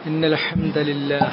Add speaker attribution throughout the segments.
Speaker 1: إن الحمد لله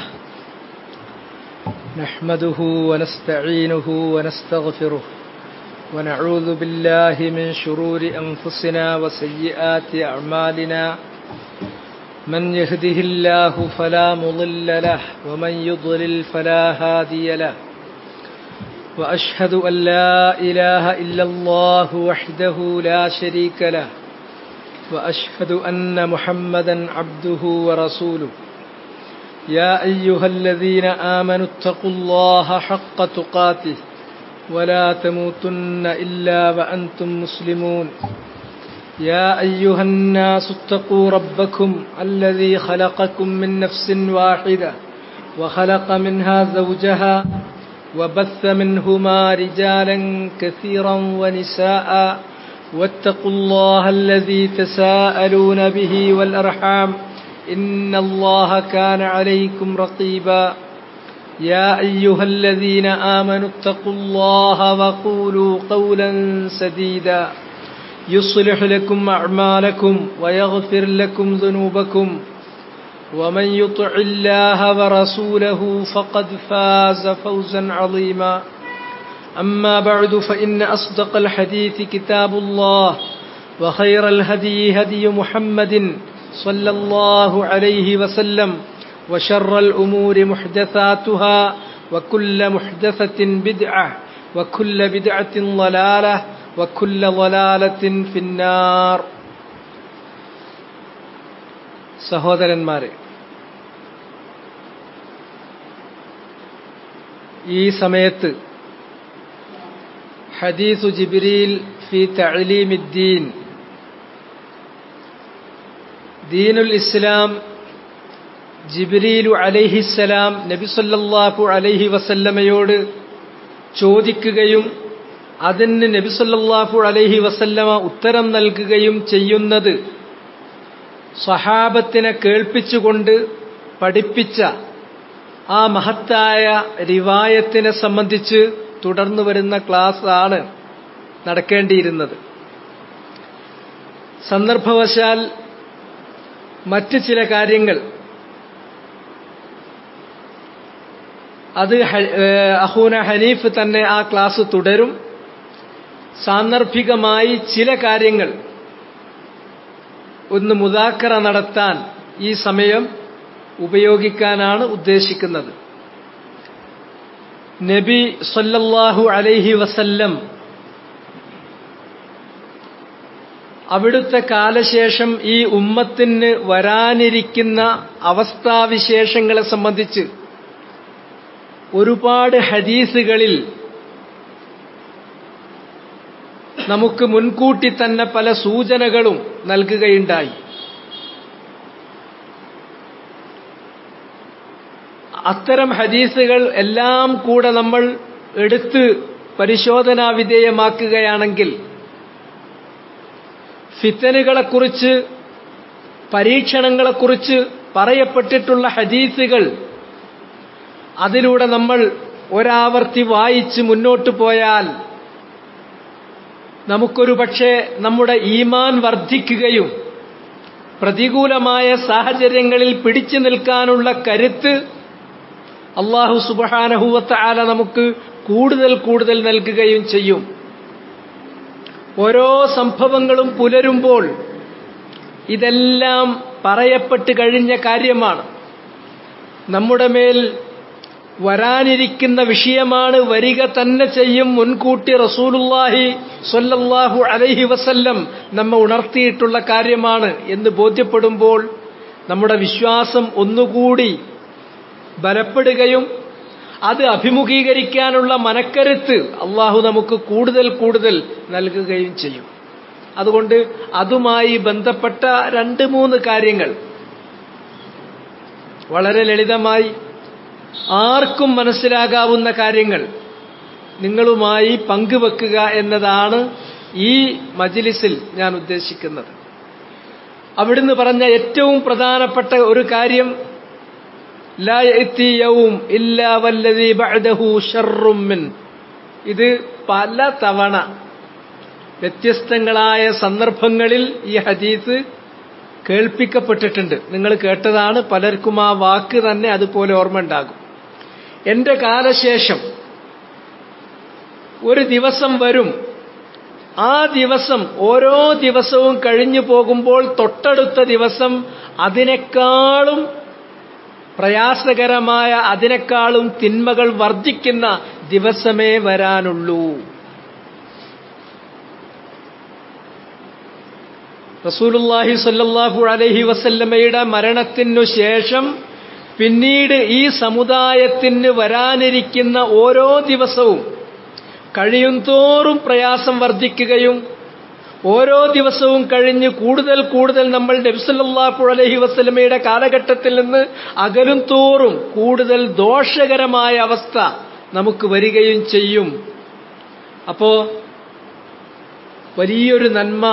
Speaker 1: نحمده ونستعينه ونستغفره ونعوذ بالله من شرور أنفسنا وسيئات أعمالنا من يهده الله فلا مضل له ومن يضلل فلا هادي له وأشهد أن لا إله إلا الله وحده لا شريك له وأشهد أن محمدا عبده ورسوله يا أيها الذين آمنوا اتقوا الله حق تقاته ولا تموتن إلا وأنتم مسلمون يا أيها الناس اتقوا ربكم الذي خلقكم من نفس واحدة وخلق منها زوجها وبث منهما رجالا كثيرا ونساء واتقوا الله الذي تساءلون به والأرحام إن الله كان عليكم رقيبا يا أيها الذين آمنوا اتقوا الله وقولوا قولا سديدا يصلح لكم أعمالكم ويغفر لكم ذنوبكم ومن يطع الله ورسوله فقد فاز فوزا عظيما أما بعد فإن أصدق الحديث كتاب الله وخير الهدي هدي محمد صلى الله عليه وسلم وشر الأمور محدثاتها وكل محدثة بدعة وكل بدعة ضلالة وكل ضلالة في النار സഹോദരന്മാരെ ഈ സമയത്ത് ഹദീസു ജിബ്രീൽ ഫി തഅലീമിദ്ദീൻ ദീനുൽ ഇസ്ലാം ജിബ്രീലു അലൈഹിസ്സലാം നബി സല്ലല്ലാഹു അലൈഹി വസല്ലമയോട് ചോദിക്കുകയും അതിന് നബി സല്ലല്ലാഹു അലൈഹി വസല്ലമ ഉത്തരം നൽകുകയും ചെയ്യുന്നത് സഹാബത്തിനെ കേൾപ്പിച്ചുകൊണ്ട് പഠിപ്പിച്ച ആ മഹത്തായ റിവായത്തിനെ സംബന്ധിച്ച് തുടർന്നു വരുന്ന ക്ലാസ് ആണ് നടക്കേണ്ടിയിരുന്നത് സന്ദർഭവശാൽ മറ്റ് ചില കാര്യങ്ങൾ അത് അഹൂന ഹനീഫ് തന്നെ ആ ക്ലാസ് തുടരും സാന്ദർഭികമായി ചില കാര്യങ്ങൾ ഒന്ന് മുതാക്കറ നടത്താൻ ഈ സമയം ഉപയോഗിക്കാനാണ് ഉദ്ദേശിക്കുന്നത് നബി സല്ലല്ലാഹു അലൈഹി വസല്ലം അവിടുത്തെ കാലശേഷം ഈ ഉമ്മത്തിന് വരാനിരിക്കുന്ന അവസ്ഥാവിശേഷങ്ങളെ സംബന്ധിച്ച് ഒരുപാട് ഹദീസുകളിൽ നമുക്ക് മുൻകൂട്ടി തന്നെ പല സൂചനകളും നൽകുകയുണ്ടായി അത്തരം ഹദീസുകൾ എല്ലാം കൂടെ നമ്മൾ എടുത്ത് പരിശോധനാ വിധേയമാക്കുകയാണെങ്കിൽ ഫിത്തനുകളെക്കുറിച്ച് പരീക്ഷണങ്ങളെക്കുറിച്ച് പറയപ്പെട്ടിട്ടുള്ള ഹദീസുകൾ അതിലൂടെ നമ്മൾ ഒരാവർത്തി വായിച്ച് മുന്നോട്ട് പോയാൽ നമുക്കൊരു പക്ഷേ നമ്മുടെ ഈമാൻ വർദ്ധിക്കുകയും പ്രതികൂലമായ സാഹചര്യങ്ങളിൽ പിടിച്ചു നിൽക്കാനുള്ള കരുത്ത് അള്ളാഹു സുബഹാനഹുവത്ത ആല നമുക്ക് കൂടുതൽ കൂടുതൽ നൽകുകയും ചെയ്യും ഓരോ സംഭവങ്ങളും പുലരുമ്പോൾ ഇതെല്ലാം പറയപ്പെട്ട് കഴിഞ്ഞ കാര്യമാണ് നമ്മുടെ മേൽ വരാനിരിക്കുന്ന വിഷയമാണ് വരിക തന്നെ ചെയ്യും മുൻകൂട്ടി റസൂലുല്ലാഹി സ്വല്ലല്ലാഹു അലൈഹി വസല്ലം നമ്മെ ഉണർത്തിയിട്ടുള്ള കാര്യമാണ് എന്ന് ബോധ്യപ്പെടുമ്പോൾ നമ്മുടെ വിശ്വാസം ഒന്നുകൂടി ബലപ്പെടുകയും അത് അഭിമുഖീകരിക്കാനുള്ള മനക്കരുത്ത് അള്ളാഹു നമുക്ക് കൂടുതൽ കൂടുതൽ നൽകുകയും ചെയ്യും അതുകൊണ്ട് അതുമായി ബന്ധപ്പെട്ട രണ്ട് മൂന്ന് കാര്യങ്ങൾ വളരെ ലളിതമായി ആർക്കും മനസ്സിലാകാവുന്ന കാര്യങ്ങൾ നിങ്ങളുമായി പങ്കുവെക്കുക എന്നതാണ് ഈ മജിലിസിൽ ഞാൻ ഉദ്ദേശിക്കുന്നത് അവിടുന്ന് പറഞ്ഞ ഏറ്റവും പ്രധാനപ്പെട്ട ഒരു കാര്യം ഇത് പല തവണ വ്യത്യസ്തങ്ങളായ സന്ദർഭങ്ങളിൽ ഈ ഹദീസ് കേൾപ്പിക്കപ്പെട്ടിട്ടുണ്ട് നിങ്ങൾ കേട്ടതാണ് പലർക്കും ആ വാക്ക് തന്നെ അതുപോലെ ഓർമ്മ ഉണ്ടാകും എന്റെ കാലശേഷം ഒരു ദിവസം വരും ആ ദിവസം ഓരോ ദിവസവും കഴിഞ്ഞു പോകുമ്പോൾ തൊട്ടടുത്ത ദിവസം അതിനേക്കാളും പ്രയാസകരമായ അതിനേക്കാളും തിന്മകൾ വർദ്ധിക്കുന്ന ദിവസമേ വരാനുള്ളൂ റസൂലുല്ലാഹി സല്ലാഹു അലഹി വസല്ലമയുടെ മരണത്തിനു ശേഷം പിന്നീട് ഈ സമുദായത്തിന് വരാനിരിക്കുന്ന ഓരോ ദിവസവും കഴിയും തോറും പ്രയാസം വർദ്ധിക്കുകയും ഓരോ ദിവസവും കഴിഞ്ഞ് കൂടുതൽ കൂടുതൽ നമ്മൾ നബ്സല്ലാഹു അലഹി വസ്ലമയുടെ കാലഘട്ടത്തിൽ നിന്ന് അകലും തോറും കൂടുതൽ ദോഷകരമായ അവസ്ഥ നമുക്ക് വരികയും ചെയ്യും അപ്പോ വലിയൊരു നന്മ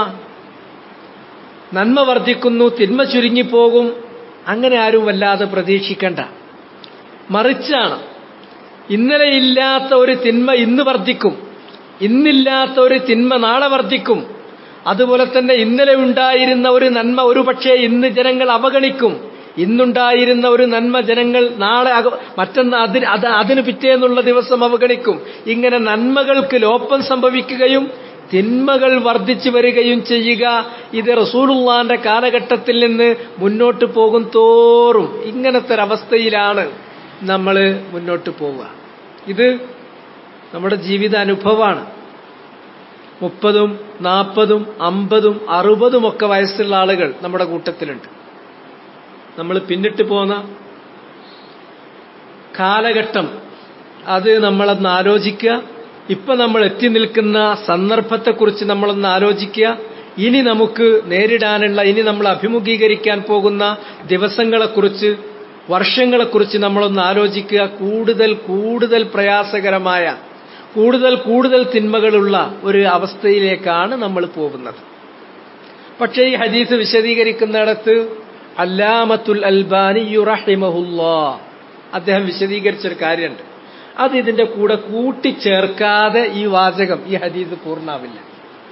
Speaker 1: നന്മ വർദ്ധിക്കുന്നു തിന്മ ചുരുങ്ങിപ്പോകും അങ്ങനെ ആരും വല്ലാതെ പ്രതീക്ഷിക്കണ്ട മറിച്ചാണ് ഇന്നലെ ഇല്ലാത്ത ഒരു തിന്മ ഇന്ന് വർദ്ധിക്കും ഇന്നില്ലാത്ത ഒരു തിന്മ നാളെ വർദ്ധിക്കും അതുപോലെ തന്നെ ഇന്നലെ ഉണ്ടായിരുന്ന ഒരു നന്മ ഒരു പക്ഷേ ഇന്ന് ജനങ്ങൾ അവഗണിക്കും ഇന്നുണ്ടായിരുന്ന ഒരു നന്മ ജനങ്ങൾ നാളെ മറ്റൊന്ന് അതിന് അത് അതിന് പിറ്റേന്നുള്ള ദിവസം അവഗണിക്കും ഇങ്ങനെ നന്മകൾക്ക് ലോപം സംഭവിക്കുകയും തിന്മകൾ വർദ്ധിച്ചു വരികയും ചെയ്യുക ഇത് റസൂലുള്ളാന്റെ കാലഘട്ടത്തിൽ നിന്ന് മുന്നോട്ട് പോകും തോറും ഇങ്ങനത്തെ ഒരവസ്ഥയിലാണ് നമ്മൾ മുന്നോട്ട് പോവുക ഇത് നമ്മുടെ ജീവിത അനുഭവമാണ് മുപ്പതും നാൽപ്പതും അമ്പതും അറുപതും ഒക്കെ വയസ്സുള്ള ആളുകൾ നമ്മുടെ കൂട്ടത്തിലുണ്ട് നമ്മൾ പിന്നിട്ട് പോന്ന കാലഘട്ടം അത് നമ്മളൊന്ന് ആലോചിക്കുക ഇപ്പൊ നമ്മൾ എത്തി നിൽക്കുന്ന സന്ദർഭത്തെക്കുറിച്ച് നമ്മളൊന്ന് ആലോചിക്കുക ഇനി നമുക്ക് നേരിടാനുള്ള ഇനി നമ്മൾ അഭിമുഖീകരിക്കാൻ പോകുന്ന ദിവസങ്ങളെക്കുറിച്ച് വർഷങ്ങളെക്കുറിച്ച് നമ്മളൊന്ന് ആലോചിക്കുക കൂടുതൽ കൂടുതൽ പ്രയാസകരമായ കൂടുതൽ കൂടുതൽ തിന്മകളുള്ള ഒരു അവസ്ഥയിലേക്കാണ് നമ്മൾ പോകുന്നത് പക്ഷേ ഈ ഹദീസ് വിശദീകരിക്കുന്നിടത്ത് അല്ലാമത്തുൽ അൽബാനി യുറഹിമഹുല്ലാ അദ്ദേഹം വിശദീകരിച്ചൊരു കാര്യമുണ്ട് അത് ഇതിന്റെ കൂടെ കൂട്ടിച്ചേർക്കാതെ ഈ വാചകം ഈ ഹദീസ് പൂർണ്ണാവില്ല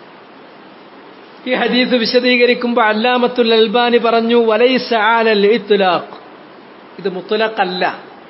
Speaker 1: ഈ ഹദീസ് വിശദീകരിക്കുമ്പോൾ അല്ലാമത്തുൽ അൽബാനി പറഞ്ഞു വലൈസ ആലൽ ഇത്ലാഖ് ഇത് മുത്തലഖല്ല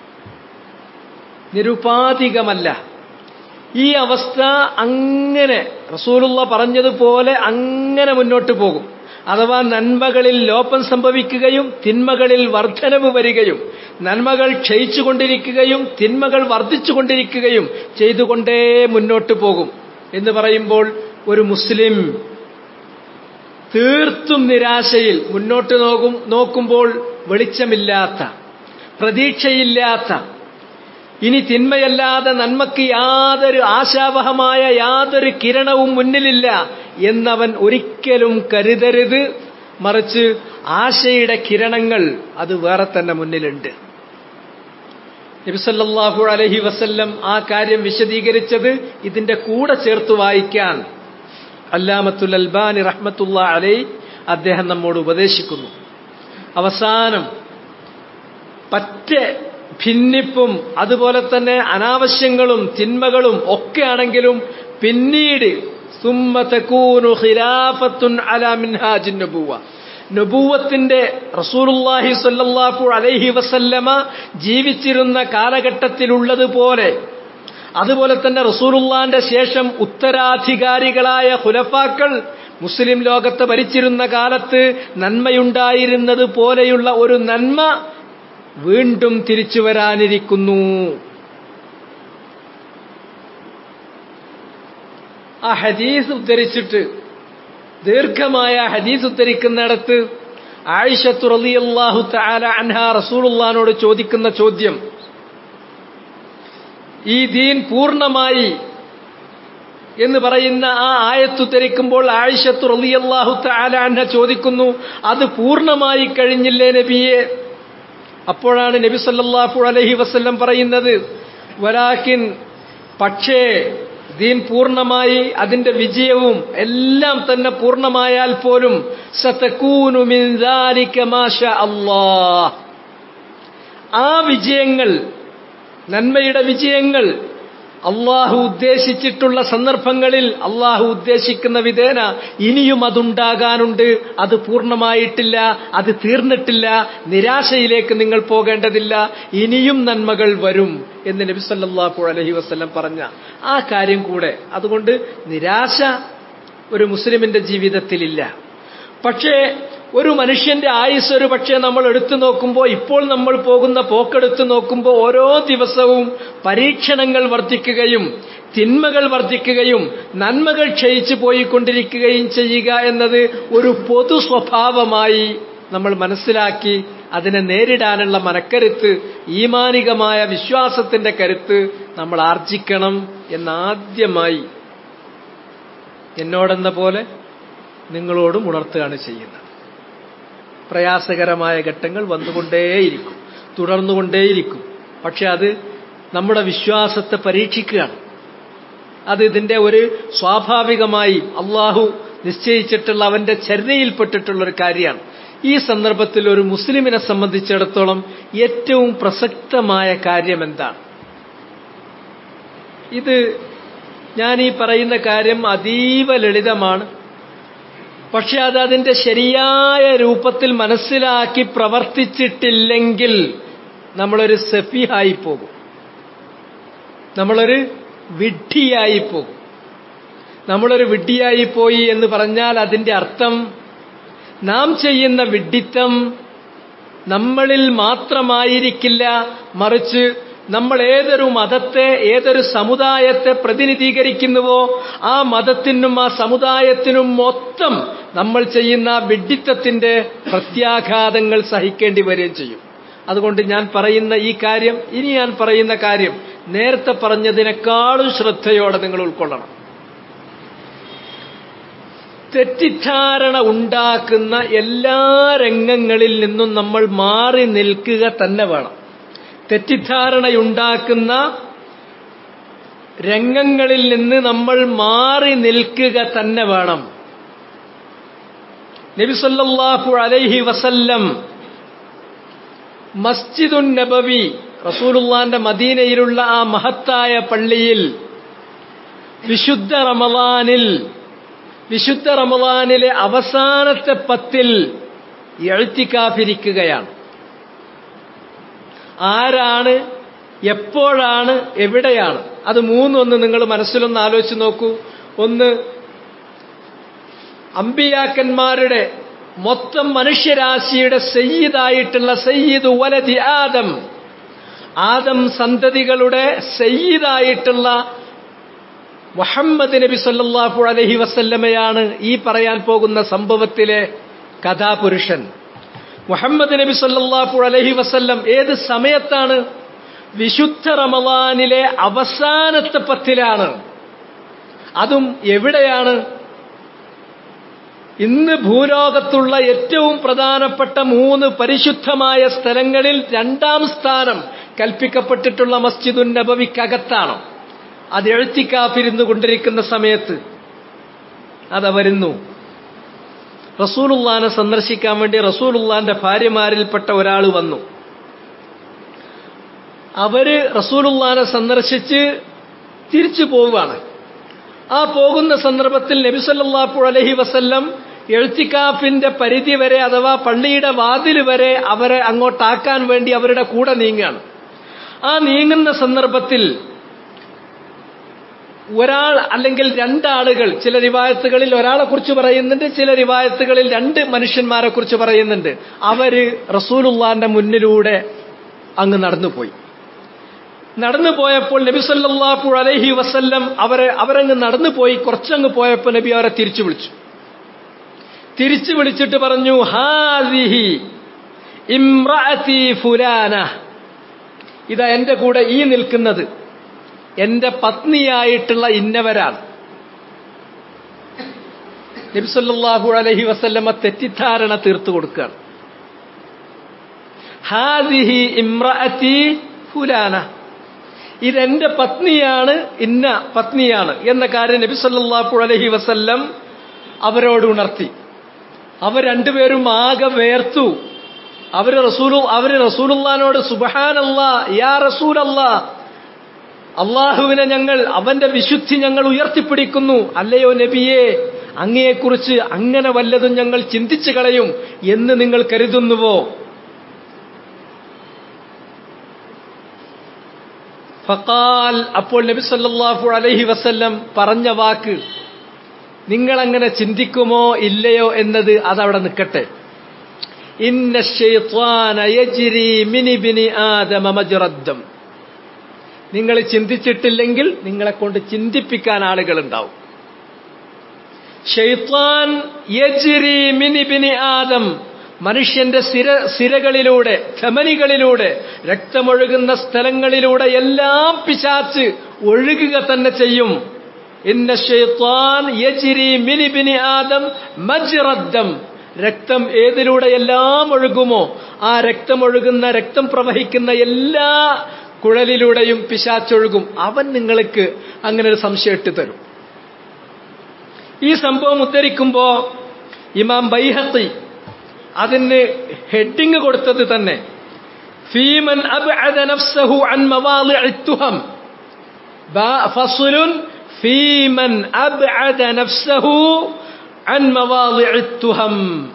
Speaker 1: നിരുപാധികമല്ല ഈ അവസ്ഥ അങ്ങനെ റസൂലുള്ള പറഞ്ഞതുപോലെ അങ്ങനെ മുന്നോട്ട് പോകും അഥവാ നന്മകളിൽ ലോപം സംഭവിക്കുകയും തിന്മകളിൽ വർധനവ് വരികയും നന്മകൾ ക്ഷയിച്ചുകൊണ്ടിരിക്കുകയും തിന്മകൾ വർദ്ധിച്ചുകൊണ്ടിരിക്കുകയും ചെയ്തുകൊണ്ടേ മുന്നോട്ട് പോകും എന്ന് പറയുമ്പോൾ ഒരു മുസ്ലിം തീർത്തും നിരാശയിൽ മുന്നോട്ട് നോക്കും നോക്കുമ്പോൾ വെളിച്ചമില്ലാത്ത പ്രതീക്ഷയില്ലാത്ത ഇനി തിന്മയല്ലാതെ നന്മയ്ക്ക് യാതൊരു ആശാവഹമായ യാതൊരു കിരണവും മുന്നിലില്ല എന്നവൻ ഒരിക്കലും കരുതരുത് മറിച്ച് ആശയുടെ കിരണങ്ങൾ അത് വേറെ തന്നെ മുന്നിലുണ്ട് നബിസല്ലാഹു അലഹി വസല്ലം ആ കാര്യം വിശദീകരിച്ചത് ഇതിന്റെ കൂടെ ചേർത്ത് വായിക്കാൻ അല്ലാമത്തുൽ അൽബാനി റഹ്മത്തുള്ള അലൈ അദ്ദേഹം നമ്മോട് ഉപദേശിക്കുന്നു അവസാനം പറ്റേ ഭിന്നിപ്പും അതുപോലെ തന്നെ അനാവശ്യങ്ങളും തിന്മകളും ഒക്കെ ആണെങ്കിലും പിന്നീട് സുമ്മതക്കൂനു ഖിലാഫത്തുൻ അലാ മിൻഹാജിൻ നബുവ നബൂവത്തിന്റെ റസൂലുള്ളാഹി സ്വല്ലല്ലാഹു അലൈഹി വസല്ലമ ജീവിച്ചിരുന്ന കാലഘട്ടത്തിലുള്ളതുപോലെ അതുപോലെ തന്നെ റസൂലുള്ളാന്റെ ശേഷം ഉത്തരാധികാരികളായ ഖുലഫാക്കൾ മുസ്ലിം ലോകത്ത് ഭരിച്ചിരുന്ന കാലത്ത് നന്മയുണ്ടായിരുന്നത് പോലെയുള്ള ഒരു നന്മ വീണ്ടും തിരിച്ചു വരാനിരിക്കുന്നു ആ ഹദീസ് ഉദ്ധരിച്ചിട്ട് ദീർഘമായ ഹദീസ് ഉദ്ധരിക്കുന്നിടത്ത് ആയിഷത്തു റളിയല്ലാഹു തആല അൻഹ റസൂലുള്ളാനോട് ചോദിക്കുന്ന ചോദ്യം ഈ ദീൻ പൂർണ്ണമായി എന്ന് പറയുന്ന ആ ആയത്തുദ്ധരിക്കുമ്പോൾ ആയിഷത്തു റളിയല്ലാഹു തആല അൻഹ ചോദിക്കുന്നു അത് പൂർണ്ണമായി കഴിഞ്ഞില്ലേ നബിയെ അപ്പോഴാണ് നബി സല്ലല്ലാഹു അലൈഹി വസല്ലം പറയുന്നത് വലാക്കിൻ പക്ഷേ ദീൻ പൂർണ്ണമായി അതിന്റെ വിജയവും എല്ലാം തന്നെ പൂർണ്ണമായാൽ പോലും സതകൂനു മിൻ ദാലിക മാഷ അല്ലാഹ് ആ വിജയങ്ങൾ നന്മയുടെ വിജയങ്ങൾ അള്ളാഹു ഉദ്ദേശിച്ചിട്ടുള്ള സന്ദർഭങ്ങളിൽ അള്ളാഹു ഉദ്ദേശിക്കുന്ന വിധേന ഇനിയും അതുണ്ടാകാനുണ്ട് അത് പൂർണ്ണമായിട്ടില്ല അത് തീർന്നിട്ടില്ല നിരാശയിലേക്ക് നിങ്ങൾ പോകേണ്ടതില്ല ഇനിയും നന്മകൾ വരും എന്ന് നബി സല്ലല്ലാഹു അലൈഹി വസല്ലം പറഞ്ഞ ആ കാര്യം കൂടെ അതുകൊണ്ട് നിരാശ ഒരു മുസ്ലിമിന്റെ ജീവിതത്തിലില്ല പക്ഷേ ഒരു മനുഷ്യന്റെ ആയുസ് ഒരു പക്ഷേ നമ്മൾ എടുത്തു നോക്കുമ്പോൾ ഇപ്പോൾ നമ്മൾ പോകുന്ന പോക്കെടുത്ത് നോക്കുമ്പോൾ ഓരോ ദിവസവും പരീക്ഷണങ്ങൾ വർദ്ധിക്കുകയും തിന്മകൾ വർദ്ധിക്കുകയും നന്മകൾ ക്ഷയിച്ചു പോയിക്കൊണ്ടിരിക്കുകയും ചെയ്യുക എന്നത് ഒരു പൊതു സ്വഭാവമായി നമ്മൾ മനസ്സിലാക്കി അതിനെ നേരിടാനുള്ള മനക്കരുത്ത് ഈമാനികമായ വിശ്വാസത്തിന്റെ കരുത്ത് നമ്മൾ ആർജിക്കണം എന്നാദ്യമായി എന്നോടെന്ന പോലെ നിങ്ങളോടും ഉണർത്തുകയാണ് ചെയ്യുന്നത് പ്രയാസകരമായ ഘട്ടങ്ങൾ വന്നുകൊണ്ടേയിരിക്കും തുടർന്നുകൊണ്ടേയിരിക്കും പക്ഷെ അത് നമ്മുടെ വിശ്വാസത്തെ പരീക്ഷിക്കുകയാണ് അത് ഇതിന്റെ ഒരു സ്വാഭാവികമായി അള്ളാഹു നിശ്ചയിച്ചിട്ടുള്ള അവന്റെ ചര്യയിൽപ്പെട്ടിട്ടുള്ള ഒരു കാര്യമാണ് ഈ സന്ദർഭത്തിൽ ഒരു മുസ്ലിമിനെ സംബന്ധിച്ചിടത്തോളം ഏറ്റവും പ്രസക്തമായ കാര്യം എന്താണ് ഇത് ഞാൻ ഈ പറയുന്ന കാര്യം അതീവ ലളിതമാണ് പക്ഷെ അത് അതിന്റെ ശരിയായ രൂപത്തിൽ മനസ്സിലാക്കി പ്രവർത്തിച്ചിട്ടില്ലെങ്കിൽ നമ്മളൊരു സഫിഹായി പോകും നമ്മളൊരു വിഡ്ഢിയായി പോകും നമ്മളൊരു വിഡ്ഢിയായി പോയി എന്ന് പറഞ്ഞാൽ അതിന്റെ അർത്ഥം നാം ചെയ്യുന്ന വിഡ്ഢിത്തം നമ്മളിൽ മാത്രമായിരിക്കില്ല മറിച്ച് നമ്മൾ ഏതൊരു മതത്തെ ഏതൊരു സമുദായത്തെ പ്രതിനിധീകരിക്കുന്നുവോ ആ മതത്തിനും ആ സമുദായത്തിനും മൊത്തം നമ്മൾ ചെയ്യുന്ന വിഡ്ഢിത്തത്തിന്റെ പ്രത്യാഘാതങ്ങൾ സഹിക്കേണ്ടി വരികയും ചെയ്യും അതുകൊണ്ട് ഞാൻ പറയുന്ന ഈ കാര്യം ഇനി ഞാൻ പറയുന്ന കാര്യം നേരത്തെ പറഞ്ഞതിനേക്കാളും ശ്രദ്ധയോടെ നിങ്ങൾ ഉൾക്കൊള്ളണം തെറ്റിദ്ധാരണ ഉണ്ടാക്കുന്ന എല്ലാ രംഗങ്ങളിൽ നിന്നും നമ്മൾ മാറി നിൽക്കുക തന്നെ വേണം തെറ്റിദ്ധാരണയുണ്ടാക്കുന്ന രംഗങ്ങളിൽ നിന്ന് നമ്മൾ മാറി നിൽക്കുക തന്നെ വേണം നബിസല്ലാഹു അലൈഹി വസല്ലം മസ്ജിദുൻ നബവി റസൂലുള്ളാന്റെ മദീനയിലുള്ള ആ മഹത്തായ പള്ളിയിൽ വിശുദ്ധ റമദാനിൽ വിശുദ്ധ റമദാനിലെ അവസാനത്തെ പത്തിൽ എഴുത്തിക്കാഫിരിക്കുകയാണ് ആരാണ് എപ്പോഴാണ് എവിടെയാണ് അത് മൂന്നൊന്ന് നിങ്ങൾ മനസ്സിലൊന്ന് ആലോചിച്ച് നോക്കൂ ഒന്ന് അമ്പിയാക്കന്മാരുടെ മൊത്തം മനുഷ്യരാശിയുടെ സയ്യിദായിട്ടുള്ള സയ്യിദ് വലതി ആദം ആദം സന്തതികളുടെ സയ്യിദായിട്ടുള്ള മുഹമ്മദ് നബി സല്ലാഹു അലഹി വസല്ലമയാണ് ഈ പറയാൻ പോകുന്ന സംഭവത്തിലെ കഥാപുരുഷൻ മുഹമ്മദ് നബി സല്ലാഹു അലഹി വസല്ലം ഏത് സമയത്താണ് വിശുദ്ധ റമദാനിലെ അവസാനത്തെ പത്തിലാണ് അതും എവിടെയാണ് ഇന്ന് ഭൂലോകത്തുള്ള ഏറ്റവും പ്രധാനപ്പെട്ട മൂന്ന് പരിശുദ്ധമായ സ്ഥലങ്ങളിൽ രണ്ടാം സ്ഥാനം കൽപ്പിക്കപ്പെട്ടിട്ടുള്ള മസ്ജിദുൻ നബവിക്കകത്താണ് അത് എഴുത്തിക്കാപ്പിരുന്നു കൊണ്ടിരിക്കുന്ന സമയത്ത് അത് വരുന്നു റസൂലുള്ളാനെ സന്ദർശിക്കാൻ വേണ്ടി റസൂലുള്ളാന്റെ ഭാര്യമാരിൽപ്പെട്ട ഒരാൾ വന്നു അവര് റസൂലുള്ളാനെ സന്ദർശിച്ച് തിരിച്ചു പോവുകയാണ് ആ പോകുന്ന സന്ദർഭത്തിൽ നബിസല്ലാഹു അലഹി വസല്ലം എഴുത്തിക്കാഫിന്റെ പരിധി വരെ അഥവാ പള്ളിയുടെ വാതിൽ വരെ അവരെ അങ്ങോട്ടാക്കാൻ വേണ്ടി അവരുടെ കൂടെ നീങ്ങുകയാണ് ആ നീങ്ങുന്ന സന്ദർഭത്തിൽ ഒരാൾ അല്ലെങ്കിൽ രണ്ടാളുകൾ ചില റിവായത്തുകളിൽ ഒരാളെ കുറിച്ച് പറയുന്നുണ്ട് ചില റിവായത്തുകളിൽ രണ്ട് മനുഷ്യന്മാരെ കുറിച്ച് പറയുന്നുണ്ട് അവര് റസൂലുള്ളാന്റെ മുന്നിലൂടെ അങ്ങ് നടന്നുപോയി നടന്നു പോയപ്പോൾ നബി സല്ലാഹു അലൈഹി വസല്ലം അവരെ അവരങ്ങ് നടന്നു പോയി കുറച്ചങ്ങ് പോയപ്പോൾ നബി അവരെ തിരിച്ചു വിളിച്ചു തിരിച്ചു വിളിച്ചിട്ട് പറഞ്ഞു ഹാദിഹി ഇമ്രഅതി ഫുലാന ഇതാ എന്റെ കൂടെ ഈ നിൽക്കുന്നത് എന്റെ പത്നിയായിട്ടുള്ള ഇന്നവരാണ് നബിസല്ലാഹു അലഹി വസല്ലമ തെറ്റിദ്ധാരണ തീർത്തു കൊടുക്കുകയാണ് ഹാദിഹി ഇമ്രഅതി ഫുലാന ഇതെന്റെ പത്നിയാണ് ഇന്ന പത്നിയാണ് എന്ന കാര്യം നബി സല്ലാഹു അലഹി വസല്ലം അവരോട് ഉണർത്തി അവർ രണ്ടുപേരും ആകെ വേർത്തു അവര് റസൂലു അവര് റസൂലുള്ളാനോട് സുബഹാനല്ലാ യാ റസൂലല്ലാ അള്ളാഹുവിനെ ഞങ്ങൾ അവന്റെ വിശുദ്ധി ഞങ്ങൾ ഉയർത്തിപ്പിടിക്കുന്നു അല്ലയോ നബിയെ അങ്ങയെക്കുറിച്ച് അങ്ങനെ വല്ലതും ഞങ്ങൾ ചിന്തിച്ചു കളയും എന്ന് നിങ്ങൾ കരുതുന്നുവോ ഫക്കാൽ അപ്പോൾ നബി സല്ലല്ലാഹു അലൈഹി വസല്ലം പറഞ്ഞ വാക്ക് നിങ്ങൾ അങ്ങനെ ചിന്തിക്കുമോ ഇല്ലയോ എന്നത് അതവിടെ നിൽക്കട്ടെ ഇന്ന ശൈത്വാന യജ്രി മിനി ബിനി ആദമ മജ്റദ്ദം നിങ്ങൾ ചിന്തിച്ചിട്ടില്ലെങ്കിൽ നിങ്ങളെ കൊണ്ട് ചിന്തിപ്പിക്കാൻ ആളുകൾ ഉണ്ടാവും ഷെയ്ത്താൻ യജ്രി മിനി ബിനി ആദം മനുഷ്യന്റെ സിര സിരകളിലൂടെ ധമനികളിലൂടെ രക്തമൊഴുകുന്ന സ്ഥലങ്ങളിലൂടെ എല്ലാം പിശാച്ച് ഒഴുകുക തന്നെ ചെയ്യും ഇന്ന ഷെയ്ത്താൻ യജ്രി മിനി ബിനി ആദം മജ്റദ്ദം രക്തം ഏതിലൂടെ എല്ലാം ഒഴുകുമോ ആ രക്തമൊഴുകുന്ന രക്തം പ്രവഹിക്കുന്ന എല്ലാ കുഴലിലൂടെയും പിശാച്ചൊഴുകും അവൻ നിങ്ങൾക്ക് അങ്ങനെ ഒരു സംശയം ഇട്ട് തരും ഈ സംഭവം ഉദ്ധരിക്കുമ്പോ ഇമാം ബൈഹത്തി അതിന് ഹെഡിങ് കൊടുത്തത് തന്നെ ഫീമൻ അബ്അദ നഫ്സഹു അൻ മവാളിഇ തുഹം ഫസ്ലുൻ ഫീമൻ അബ്അദ നഫ്സഹു അൻ മവാളിഇ തുഹം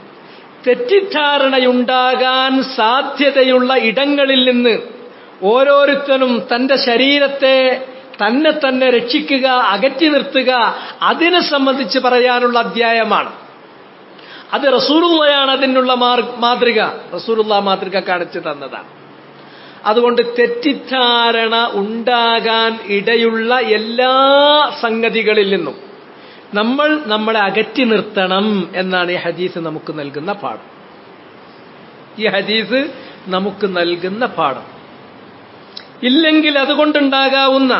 Speaker 1: തെറ്റിദ്ധാരണയുണ്ടാകാൻ സാധ്യതയുള്ള ഇടങ്ങളിൽ നിന്ന് ഓരോരുത്തരും തന്റെ ശരീരത്തെ തന്നെ തന്നെ രക്ഷിക്കുക അകറ്റി നിർത്തുക അതിനെ സംബന്ധിച്ച് പറയാനുള്ള അധ്യായമാണ് അത് റസൂറുള്ളയാണ് അതിനുള്ള മാതൃക റസൂറുള്ള മാതൃക കാണിച്ചു തന്നതാണ് അതുകൊണ്ട് തെറ്റിദ്ധാരണ ഉണ്ടാകാൻ ഇടയുള്ള എല്ലാ സംഗതികളിൽ നിന്നും നമ്മൾ നമ്മളെ അകറ്റി നിർത്തണം എന്നാണ് ഈ ഹദീസ് നമുക്ക് നൽകുന്ന പാഠം ഈ ഹദീസ് നമുക്ക് നൽകുന്ന പാഠം ഇല്ലെങ്കിൽ അതുകൊണ്ടുണ്ടാകാവുന്ന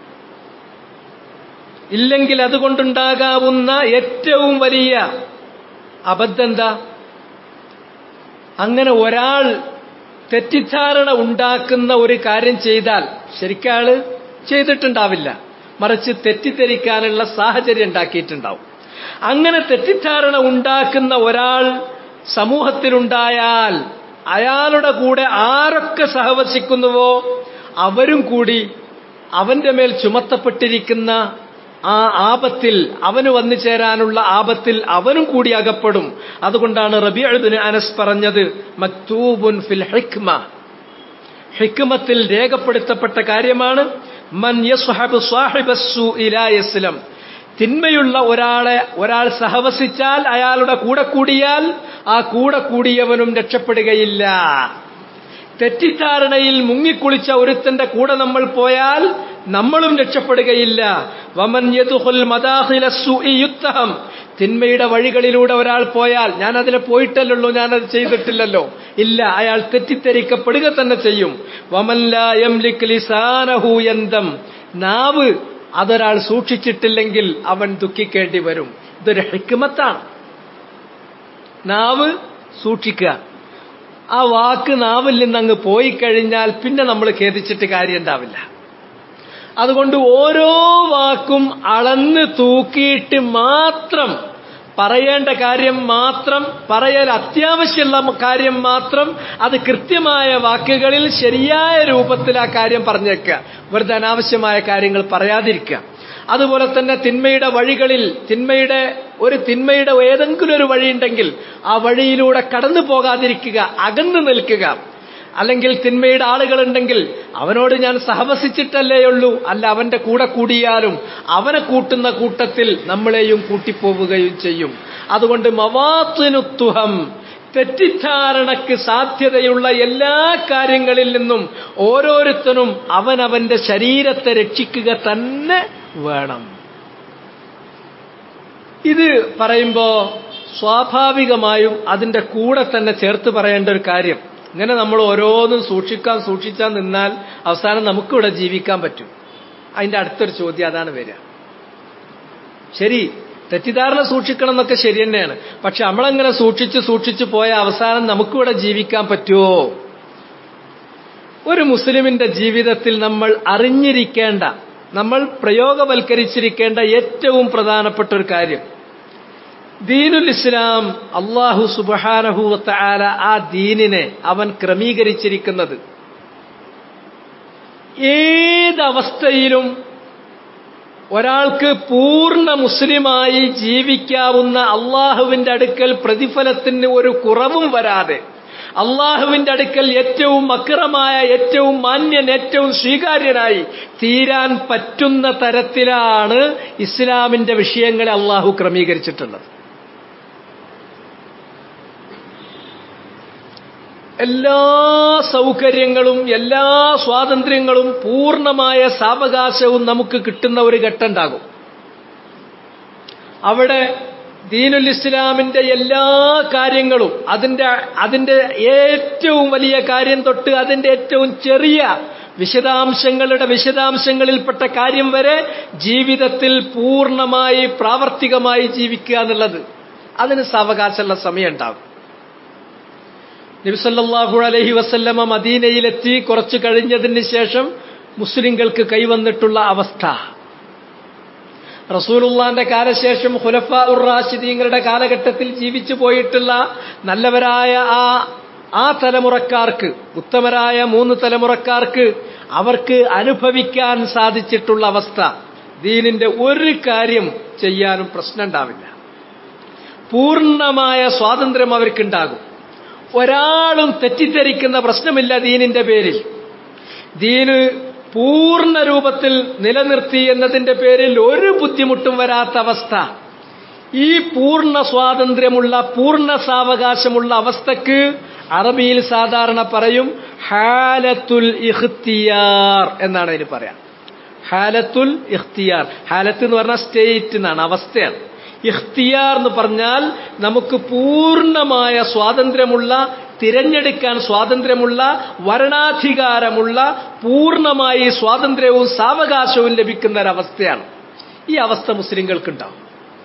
Speaker 1: ഇല്ലെങ്കിൽ അതുകൊണ്ടുണ്ടാകാവുന്ന ഏറ്റവും വലിയ അബദ്ധം എന്താ അങ്ങനെ ഒരാൾ തെറ്റിദ്ധാരണ ഉണ്ടാക്കുന്ന ഒരു കാര്യം ചെയ്താൽ ശരിക്കാള് ചെയ്തിട്ടുണ്ടാവില്ല മറിച്ച് തെറ്റിദ്ധരിക്കാനുള്ള സാഹചര്യം ഉണ്ടാക്കിയിട്ടുണ്ടാവും അങ്ങനെ തെറ്റിദ്ധാരണ ഉണ്ടാക്കുന്ന ഒരാൾ സമൂഹത്തിലുണ്ടായാൽ അയാളുടെ കൂടെ ആരൊക്കെ സഹവസിക്കുന്നുവോ അവരും കൂടി അവന്റെ മേൽ ചുമത്തപ്പെട്ടിരിക്കുന്ന ആ ആപത്തിൽ അവന് വന്നു ചേരാനുള്ള ആപത്തിൽ അവനും കൂടി അകപ്പെടും അതുകൊണ്ടാണ് റബിഅബിന് അനസ് പറഞ്ഞത് മക്തൂബുൻ ഫിൽ ഹിക്മ ഹിക്മത്തിൽ രേഖപ്പെടുത്തപ്പെട്ട കാര്യമാണ് മൻ യസ്ഹബ് സാഹിബസ്സു ഇലാ യസ്ലം തിന്മയുള്ള ഒരാളെ ഒരാൾ സഹവസിച്ചാൽ അയാളുടെ കൂടെ കൂടിയാൽ ആ കൂടെ കൂടിയവനും രക്ഷപ്പെടുകയില്ല തെറ്റിദ്ധാരണയിൽ മുങ്ങിക്കുളിച്ച ഒരുത്തന്റെ കൂടെ നമ്മൾ പോയാൽ നമ്മളും രക്ഷപ്പെടുകയില്ല വമൻ യദുഖുൽ മദാഖില സുഇ യുത്തഹം തിന്മയുടെ വഴികളിലൂടെ ഒരാൾ പോയാൽ ഞാൻ അതിലെ പോയിട്ടല്ലോ ഞാനത് ചെയ്തിട്ടില്ലല്ലോ ഇല്ല അയാൾ തെറ്റിദ്ധരിക്കപ്പെടുക തന്നെ ചെയ്യും വമൻ ലാ യംലിക് ലിസാനഹു യന്തം നാവ് അതൊരാൾ സൂക്ഷിച്ചിട്ടില്ലെങ്കിൽ അവൻ ദുഃഖിക്കേണ്ടി വരും ഇതൊരു ഹിക്മത്താണ് നാവ് സൂക്ഷിക്കുക ആ വാക്ക് നാവിൽ നിന്ന് അങ്ങ് പോയി കഴിഞ്ഞാൽ പിന്നെ നമ്മൾ ഖേദിച്ചിട്ട് കാര്യം ഉണ്ടാവില്ല അതുകൊണ്ട് ഓരോ വാക്കും അളന്ന് തൂക്കിയിട്ട് മാത്രം പറയേണ്ട കാര്യം മാത്രം പറയൽ അത്യാവശ്യമുള്ള കാര്യം മാത്രം അത് കൃത്യമായ വാക്കുകളിൽ ശരിയായ രൂപത്തിൽ ആ കാര്യം പറഞ്ഞേക്കുക വെറുതെ അനാവശ്യമായ കാര്യങ്ങൾ പറയാതിരിക്കുക അതുപോലെ തന്നെ തിന്മയുടെ വഴികളിൽ തിന്മയുടെ ഒരു തിന്മയുടെ ഏതെങ്കിലും ഒരു വഴിയുണ്ടെങ്കിൽ ആ വഴിയിലൂടെ കടന്നു പോകാതിരിക്കുക അകന്നു നിൽക്കുക അല്ലെങ്കിൽ തിന്മയുടെ ആളുകളുണ്ടെങ്കിൽ അവനോട് ഞാൻ സഹവസിച്ചിട്ടല്ലേയുള്ളൂ അല്ല അവന്റെ കൂടെ കൂടിയാലും അവനെ കൂട്ടുന്ന കൂട്ടത്തിൽ നമ്മളെയും കൂട്ടിപ്പോവുകയും ചെയ്യും അതുകൊണ്ട് മവാത്തിനുത്തുഹം തെറ്റിദ്ധാരണയ്ക്ക് സാധ്യതയുള്ള എല്ലാ കാര്യങ്ങളിൽ നിന്നും ഓരോരുത്തരും അവനവന്റെ ശരീരത്തെ രക്ഷിക്കുക തന്നെ വേണം ഇത് പറയുമ്പോ സ്വാഭാവികമായും അതിന്റെ കൂടെ തന്നെ ചേർത്ത് പറയേണ്ട ഒരു കാര്യം ഇങ്ങനെ നമ്മൾ ഓരോന്നും സൂക്ഷിക്കാൻ സൂക്ഷിച്ചാൽ നിന്നാൽ അവസാനം നമുക്കിവിടെ ജീവിക്കാൻ പറ്റും അതിന്റെ അടുത്തൊരു ചോദ്യം അതാണ് വരിക ശരി തെറ്റിദ്ധാരണ സൂക്ഷിക്കണം എന്നൊക്കെ ശരി തന്നെയാണ് പക്ഷെ നമ്മളങ്ങനെ സൂക്ഷിച്ച് സൂക്ഷിച്ച് പോയ അവസാനം നമുക്കിവിടെ ജീവിക്കാൻ പറ്റുമോ ഒരു മുസ്ലിമിന്റെ ജീവിതത്തിൽ നമ്മൾ അറിഞ്ഞിരിക്കേണ്ട നമ്മൾ പ്രയോഗവൽക്കരിച്ചിരിക്കേണ്ട ഏറ്റവും പ്രധാനപ്പെട്ട ഒരു കാര്യം ദീനുൽ ഇസ്ലാം അള്ളാഹു സുബാനഹുവത്ത ആല ആ ദീനിനെ അവൻ ക്രമീകരിച്ചിരിക്കുന്നത് ഏതവസ്ഥയിലും ഒരാൾക്ക് പൂർണ്ണ മുസ്ലിമായി ജീവിക്കാവുന്ന അള്ളാഹുവിന്റെ അടുക്കൽ പ്രതിഫലത്തിന് ഒരു കുറവും വരാതെ അള്ളാഹുവിന്റെ അടുക്കൽ ഏറ്റവും അക്രമായ ഏറ്റവും മാന്യൻ ഏറ്റവും സ്വീകാര്യനായി തീരാൻ പറ്റുന്ന തരത്തിലാണ് ഇസ്ലാമിന്റെ വിഷയങ്ങളെ അള്ളാഹു ക്രമീകരിച്ചിട്ടുള്ളത് എല്ലാ സൗകര്യങ്ങളും എല്ലാ സ്വാതന്ത്ര്യങ്ങളും പൂർണ്ണമായ സാവകാശവും നമുക്ക് കിട്ടുന്ന ഒരു ഘട്ടമുണ്ടാകും അവിടെ ദീനുൽ ഇസ്ലാമിന്റെ എല്ലാ കാര്യങ്ങളും അതിന്റെ അതിന്റെ ഏറ്റവും വലിയ കാര്യം തൊട്ട് അതിന്റെ ഏറ്റവും ചെറിയ വിശദാംശങ്ങളുടെ വിശദാംശങ്ങളിൽപ്പെട്ട കാര്യം വരെ ജീവിതത്തിൽ പൂർണ്ണമായി പ്രാവർത്തികമായി ജീവിക്കുക എന്നുള്ളത് അതിന് സാവകാശമുള്ള സമയം ഉണ്ടാകും നബിസല്ലാഹു അലഹി വസല്ലമ മദീനയിലെത്തി കുറച്ചു കഴിഞ്ഞതിന് ശേഷം മുസ്ലിങ്ങൾക്ക് കൈവന്നിട്ടുള്ള അവസ്ഥ റസൂലുള്ളാന്റെ കാലശേഷം ഹുലഫ ഉർ റാഷിദീങ്ങളുടെ കാലഘട്ടത്തിൽ ജീവിച്ചു പോയിട്ടുള്ള നല്ലവരായ ആ ആ തലമുറക്കാർക്ക് ഉത്തമരായ മൂന്ന് തലമുറക്കാർക്ക് അവർക്ക് അനുഭവിക്കാൻ സാധിച്ചിട്ടുള്ള അവസ്ഥ ദീനിന്റെ ഒരു കാര്യം ചെയ്യാനും പ്രശ്നം ഉണ്ടാവില്ല പൂർണ്ണമായ സ്വാതന്ത്ര്യം അവർക്കുണ്ടാകും ഒരാളും തെറ്റിദ്ധരിക്കുന്ന പ്രശ്നമില്ല ദീനിന്റെ പേരിൽ ദീന് പൂർണ്ണ രൂപത്തിൽ നിലനിർത്തി എന്നതിന്റെ പേരിൽ ഒരു ബുദ്ധിമുട്ടും വരാത്ത അവസ്ഥ ഈ പൂർണ്ണ സ്വാതന്ത്ര്യമുള്ള പൂർണ്ണ സാവകാശമുള്ള അവസ്ഥക്ക് അറബിയിൽ സാധാരണ പറയും ഹാലത്തുൽ ഇഖ്തിയാർ എന്നാണ് അതിന് പറയാം ഹാലത്തുൽ ഇഖ്തിയാർ ഹാലത്ത് എന്ന് പറഞ്ഞാൽ സ്റ്റേറ്റ് എന്നാണ് അവസ്ഥയാണ് ഇഖ്തിയാർ എന്ന് പറഞ്ഞാൽ നമുക്ക് പൂർണ്ണമായ സ്വാതന്ത്ര്യമുള്ള തിരഞ്ഞെടുക്കാൻ സ്വാതന്ത്ര്യമുള്ള വരണാധികാരമുള്ള പൂർണ്ണമായി സ്വാതന്ത്ര്യവും സാവകാശവും ലഭിക്കുന്ന ഒരവസ്ഥയാണ് ഈ അവസ്ഥ മുസ്ലിങ്ങൾക്കുണ്ടാവും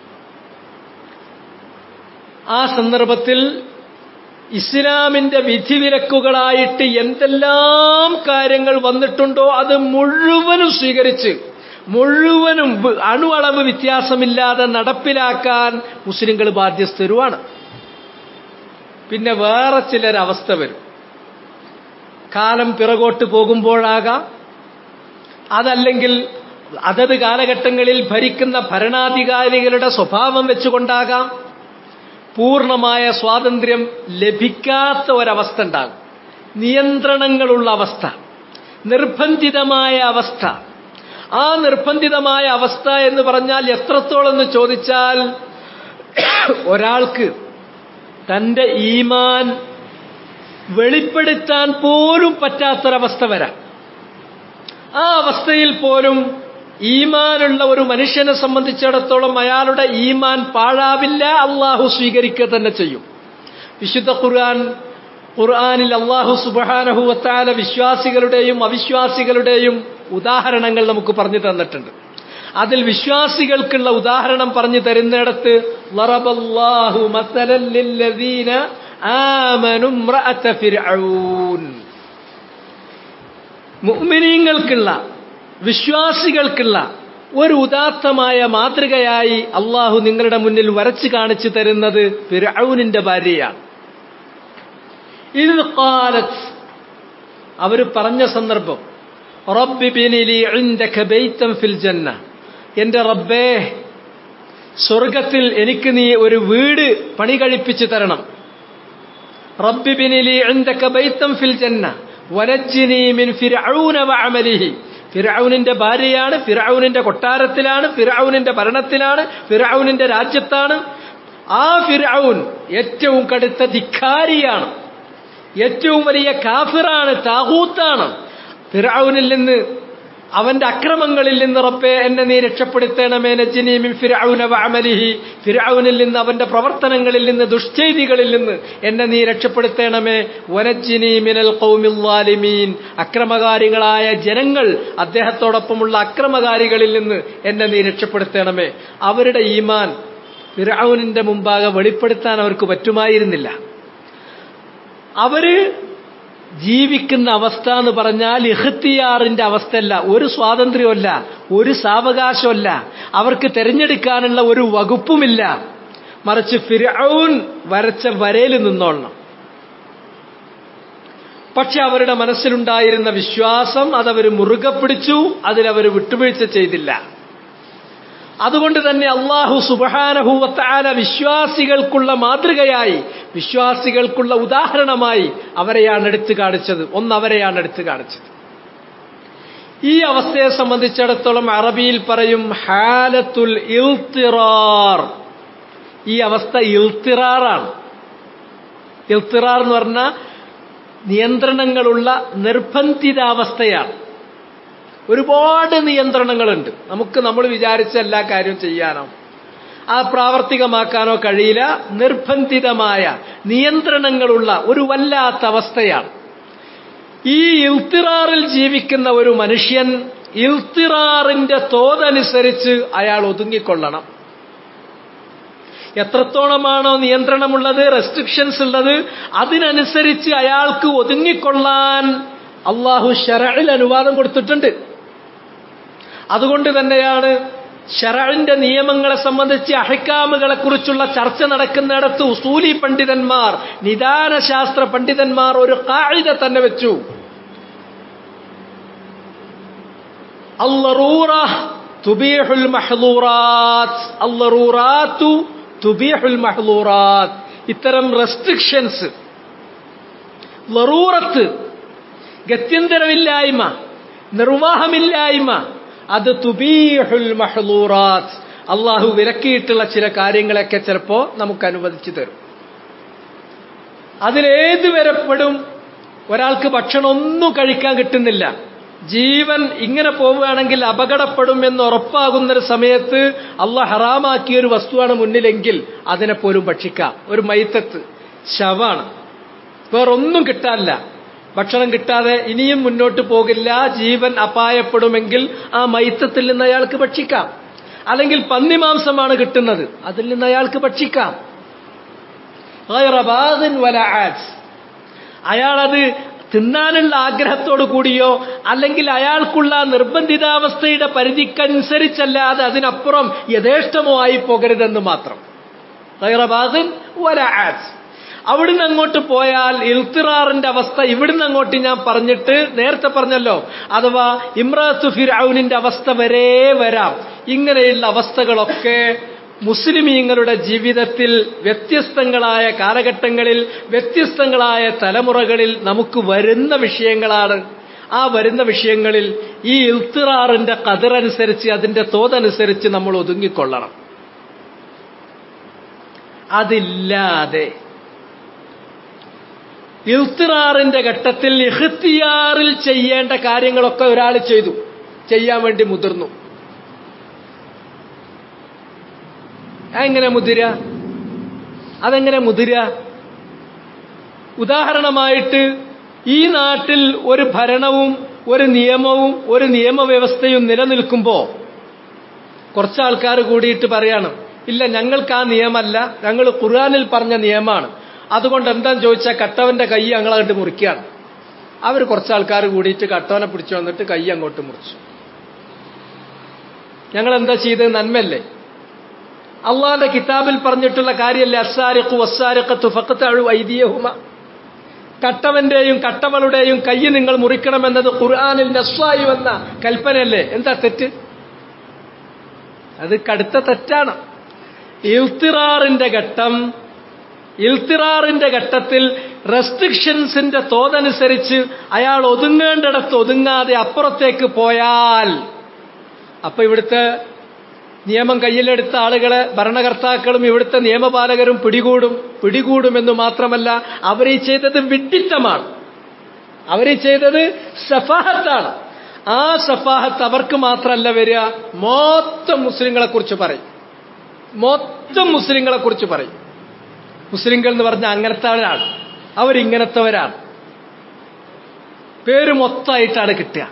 Speaker 1: ആ സന്ദർഭത്തിൽ ഇസ്ലാമിന്റെ വിധിവിലക്കുകളായിട്ട് എന്തെല്ലാം കാര്യങ്ങൾ വന്നിട്ടുണ്ടോ അത് മുഴുവനും സ്വീകരിച്ച് മുഴുവനും അണുവളവ് വ്യത്യാസമില്ലാതെ നടപ്പിലാക്കാൻ മുസ്ലിങ്ങൾ ബാധ്യസ്ഥരുമാണ് പിന്നെ വേറെ ചിലരവസ്ഥ വരും കാലം പിറകോട്ട് പോകുമ്പോഴാകാം അതല്ലെങ്കിൽ അതത് കാലഘട്ടങ്ങളിൽ ഭരിക്കുന്ന ഭരണാധികാരികളുടെ സ്വഭാവം വെച്ചുകൊണ്ടാകാം പൂർണ്ണമായ സ്വാതന്ത്ര്യം ലഭിക്കാത്ത ഒരവസ്ഥ ഉണ്ടാകും നിയന്ത്രണങ്ങളുള്ള അവസ്ഥ നിർബന്ധിതമായ അവസ്ഥ ആ നിർബന്ധിതമായ അവസ്ഥ എന്ന് പറഞ്ഞാൽ എത്രത്തോളം എന്ന് ചോദിച്ചാൽ ഒരാൾക്ക് തന്റെ ഈമാൻ വെളിപ്പെടുത്താൻ പോലും പറ്റാത്തൊരവസ്ഥ വരാം ആ അവസ്ഥയിൽ പോലും ഈമാനുള്ള ഒരു മനുഷ്യനെ സംബന്ധിച്ചിടത്തോളം അയാളുടെ ഈമാൻ പാഴാവില്ല അള്ളാഹു സ്വീകരിക്കുക തന്നെ ചെയ്യും വിശുദ്ധ ഖുർആൻ ഖുർആാനിൽ അള്ളാഹു സുബാനഹുവത്താല വിശ്വാസികളുടെയും അവിശ്വാസികളുടെയും ഉദാഹരണങ്ങൾ നമുക്ക് പറഞ്ഞു തന്നിട്ടുണ്ട് അതിൽ വിശ്വാസികൾക്കുള്ള ഉദാഹരണം പറഞ്ഞു തരുന്നിടത്ത് ലറബല്ലാഹു മസലൻ ലില്ലദീന ആമനു ഇംറഅത ഫിർഔൻ മുഅ്മിനീങ്ങൾക്കുള്ള വിശ്വാസികൾക്കുള്ള ഒരു ഉദാത്തമായ മാതൃകയായി അള്ളാഹു നിങ്ങളുടെ മുന്നിൽ വരച്ചു കാണിച്ചു തരുന്നത് ഫിർഔനിന്റെ ഭാര്യയാണ് ഇത് കാലത്ത് അവര് പറഞ്ഞ സന്ദർഭം റബ്ബി ബിനിലി ഇൻദക ബൈതൻ ഫിൽ ജന്ന എന്റെ റബ്ബേ സ്വർഗത്തിൽ എനിക്ക് നീ ഒരു വീട് പണി കഴിപ്പിച്ചു തരണം റബ്ബി ബിനിലി ഇൻദക ബൈതൻ ഫിൽ ജന്ന വനജ്ജിനി മിൻ ഫിർഔന വഅമലിഹി ഫിർഔനിന്റെ ഭാര്യയാണ് ഫിർഔനിന്റെ കൊട്ടാരത്തിലാണ് ഫിർഔനിന്റെ ഭരണത്തിലാണ് ഫിർഔനിന്റെ രാജ്യത്താണ് ആ ഫിർഔൻ ഏറ്റവും കടുത്ത ധിക്കാരിയാണ് ഏറ്റവും വലിയ കാഫിറാണ് താഹൂത്താണ് ഫിർഔനിൽ നിന്ന് അവന്റെ അക്രമങ്ങളിൽ നിന്ന് റബ്ബെ എന്നെ നീ രക്ഷപ്പെടുത്തണമേ നജ്ജിനി മിൻ ഫിർഔന വഅമലിഹി ഫിർഔനിൽ നിന്ന് അവന്റെ പ്രവർത്തനങ്ങളിൽ നിന്ന് ദുഷ്ചെയ്തികളിൽ നിന്ന് എന്നെ നീ രക്ഷപ്പെടുത്തണമേ വനജ്ജിനി മിനൽ ഖൗമിൽ ളാലിമീൻ അക്രമകാരികളായ ജനങ്ങൾ അദ്ദേഹത്തോടൊപ്പമുള്ള അക്രമകാരികളിൽ നിന്ന് എന്നെ നീ രക്ഷപ്പെടുത്തണമേ അവരുടെ ഈമാൻ ഫിർഔനിന്റെ മുമ്പാകെ വെളിപ്പെടുത്താൻ അവർക്ക് പറ്റുമായിരുന്നില്ല അവര് ജീവിക്കുന്ന അവസ്ഥ എന്ന് പറഞ്ഞാൽ ഇഹ്തിയാറിന്റെ അവസ്ഥയല്ല ഒരു സ്വാതന്ത്ര്യമല്ല ഒരു സാവകാശമല്ല അവർക്ക് തിരഞ്ഞെടുക്കാനുള്ള ഒരു വകുപ്പുമില്ല മറിച്ച് ഫിർഔൻ വരച്ച വരയിൽ നിന്നോളണം പക്ഷെ അവരുടെ മനസ്സിലുണ്ടായിരുന്ന വിശ്വാസം അതവർ മുറുകെ പിടിച്ചു അതിലവർ വിട്ടുവീഴ്ച ചെയ്തില്ല അതുകൊണ്ട് തന്നെ അള്ളാഹു സുബാനഹൂവത്താല വിശ്വാസികൾക്കുള്ള മാതൃകയായി വിശ്വാസികൾക്കുള്ള ഉദാഹരണമായി അവരെയാണ് എടുത്തു കാണിച്ചത് ഒന്ന് അവരെയാണ് എടുത്തു കാണിച്ചത് ഈ അവസ്ഥയെ സംബന്ധിച്ചിടത്തോളം അറബിയിൽ പറയും ഹാലത്തുൽ ഇൽത്തിറാർ ഈ അവസ്ഥ ഇൽത്തിറാറാണ് ഇൽത്തിറാർ എന്ന് പറഞ്ഞാൽ നിയന്ത്രണങ്ങളുള്ള നിർബന്ധിതാവസ്ഥയാണ് ഒരുപാട് നിയന്ത്രണങ്ങളുണ്ട് നമുക്ക് നമ്മൾ വിചാരിച്ച എല്ലാ കാര്യവും ചെയ്യാനോ ആ പ്രാവർത്തികമാക്കാനോ കഴിയില്ല നിർബന്ധിതമായ നിയന്ത്രണങ്ങളുള്ള ഒരു വല്ലാത്ത അവസ്ഥയാണ് ഈ ഇൽത്തിറാറിൽ ജീവിക്കുന്ന ഒരു മനുഷ്യൻ ഇൽത്തിറാറിന്റെ തോതനുസരിച്ച് അയാൾ ഒതുങ്ങിക്കൊള്ളണം എത്രത്തോളമാണോ നിയന്ത്രണമുള്ളത് റെസ്ട്രിക്ഷൻസ് ഉള്ളത് അതിനനുസരിച്ച് അയാൾക്ക് ഒതുങ്ങിക്കൊള്ളാൻ അള്ളാഹു ഷറയിൽ അനുവാദം കൊടുത്തിട്ടുണ്ട് അതുകൊണ്ട് തന്നെയാണ് ഷറഴിന്റെ നിയമങ്ങളെ സംബന്ധിച്ച് അഹക്കാമുകളെ കുറിച്ചുള്ള ചർച്ച നടക്കുന്നിടത്ത് ഉസൂലി പണ്ഡിതന്മാർ നിദാന ശാസ്ത്ര പണ്ഡിതന്മാർ ഒരു കാഴിത തന്നെ വെച്ചു അല്ലറൂറ തുബീഹുൽ മഹ്ലൂറാത്ത് അല്ലറൂറാത്തു തുബീഹുൽ മഹ്ലൂറാത്ത് ഇത്തരം റെസ്ട്രിക്ഷൻസ് ലറൂറത്ത് ഗത്യന്തരമില്ലായ്മ നിർവാഹമില്ലായ്മ അത് തുബീഹുൽ മഹ്ലൂറാത്ത് അള്ളാഹു വിലക്കിയിട്ടുള്ള ചില കാര്യങ്ങളൊക്കെ ചിലപ്പോ നമുക്ക് അനുവദിച്ചു തരും അതിലേത് വരെ പെടും ഒരാൾക്ക് ഭക്ഷണം ഒന്നും കഴിക്കാൻ കിട്ടുന്നില്ല ജീവൻ ഇങ്ങനെ പോവുകയാണെങ്കിൽ അപകടപ്പെടും എന്ന് ഉറപ്പാകുന്നൊരു സമയത്ത് അള്ളാഹ് ഹറാമാക്കിയ ഒരു വസ്തുവാണ് മുന്നിലെങ്കിൽ അതിനെ പോലും ഭക്ഷിക്കാം ഒരു മൈത്തത്ത് ശവാണ് വേറൊന്നും കിട്ടാനില്ല ഭക്ഷണം കിട്ടാതെ ഇനിയും മുന്നോട്ട് പോകില്ല ജീവൻ അപായപ്പെടുമെങ്കിൽ ആ മൈത്തത്തിൽ നിന്ന് അയാൾക്ക് ഭക്ഷിക്കാം അല്ലെങ്കിൽ പന്നിമാംസമാണ് കിട്ടുന്നത് അതിൽ നിന്ന് അയാൾക്ക് ഭക്ഷിക്കാം അയാളത് തിന്നാനുള്ള ആഗ്രഹത്തോടു കൂടിയോ അല്ലെങ്കിൽ അയാൾക്കുള്ള നിർബന്ധിതാവസ്ഥയുടെ പരിധിക്കനുസരിച്ചല്ലാതെ അതിനപ്പുറം യഥേഷ്ടമോ ആയി പോകരുതെന്ന് മാത്രം അവിടുന്ന് അങ്ങോട്ട് പോയാൽ ഇൽത്തിറാറിന്റെ അവസ്ഥ ഇവിടുന്ന് അങ്ങോട്ട് ഞാൻ പറഞ്ഞിട്ട് നേരത്തെ പറഞ്ഞല്ലോ അഥവാ ഇമ്രാത്തു ഫിറൌനിന്റെ അവസ്ഥ വരെ വരാം ഇങ്ങനെയുള്ള അവസ്ഥകളൊക്കെ മുസ്ലിമീങ്ങളുടെ ജീവിതത്തിൽ വ്യത്യസ്തങ്ങളായ കാലഘട്ടങ്ങളിൽ വ്യത്യസ്തങ്ങളായ തലമുറകളിൽ നമുക്ക് വരുന്ന വിഷയങ്ങളാണ് ആ വരുന്ന വിഷയങ്ങളിൽ ഈ ഇൽത്തിറാറിന്റെ കതിറനുസരിച്ച് അതിന്റെ തോതനുസരിച്ച് നമ്മൾ ഒതുങ്ങിക്കൊള്ളണം അതില്ലാതെ ഇൽത്തിറാറിന്റെ ഘട്ടത്തിൽ ഇഹ്തിയാറിൽ ചെയ്യേണ്ട കാര്യങ്ങളൊക്കെ ഒരാൾ ചെയ്തു ചെയ്യാൻ വേണ്ടി മുതിർന്നു എങ്ങനെ മുതിര അതെങ്ങനെ മുതിര ഉദാഹരണമായിട്ട് ഈ നാട്ടിൽ ഒരു ഭരണവും ഒരു നിയമവും ഒരു നിയമവ്യവസ്ഥയും നിലനിൽക്കുമ്പോൾ കുറച്ച് ആൾക്കാർ കൂടിയിട്ട് പറയാണ് ഇല്ല ഞങ്ങൾക്ക് ആ നിയമമല്ല ഞങ്ങൾ ഖുർആാനിൽ പറഞ്ഞ നിയമമാണ് അതുകൊണ്ട് എന്താന്ന് ചോദിച്ചാൽ കട്ടവന്റെ കൈ ഞങ്ങളങ്ങോട്ട് മുറിക്കുകയാണ് അവർ കുറച്ച് ആൾക്കാർ കൂടിയിട്ട് കട്ടവനെ പിടിച്ചു വന്നിട്ട് കൈ അങ്ങോട്ട് മുറിച്ചു ഞങ്ങൾ എന്താ ചെയ്തത് നന്മല്ലേ അള്ളാന്റെ കിതാബിൽ പറഞ്ഞിട്ടുള്ള കാര്യമല്ലേ അസാരിഖു വസ്സാരിഖത്തു ഫക്കത്തഴു ഐതിയഹുമ കട്ടവന്റെയും കട്ടവളുടെയും കൈ നിങ്ങൾ മുറിക്കണമെന്നത് ഖുർആാനിൽ നസ്വായി വന്ന കൽപ്പനയല്ലേ എന്താ തെറ്റ് അത് കടുത്ത തെറ്റാണ് ഇൽത്തിറാറിന്റെ ഘട്ടം ഇൽത്തിറാറിന്റെ ഘട്ടത്തിൽ റെസ്ട്രിക്ഷൻസിന്റെ തോതനുസരിച്ച് അയാൾ ഒതുങ്ങേണ്ടിടത്ത് ഒതുങ്ങാതെ അപ്പുറത്തേക്ക് പോയാൽ അപ്പൊ ഇവിടുത്തെ നിയമം കയ്യിലെടുത്ത ആളുകളെ ഭരണകർത്താക്കളും ഇവിടുത്തെ നിയമപാലകരും പിടികൂടും പിടികൂടുമെന്ന് മാത്രമല്ല അവരീ ചെയ്തത് വിഡിത്തമാണ് അവരീ ചെയ്തത് സഫാഹത്താണ് ആ സഫാഹത്ത് അവർക്ക് മാത്രമല്ല വരിക മൊത്തം മുസ്ലിങ്ങളെ കുറിച്ച് പറയും മൊത്തം മുസ്ലിങ്ങളെ കുറിച്ച് പറയും മുസ്ലിങ്ങൾ എന്ന് പറഞ്ഞാൽ അങ്ങനത്തെവരാണ് അവരിങ്ങനത്തെവരാണ് പേര് മൊത്തമായിട്ടാണ് കിട്ടുക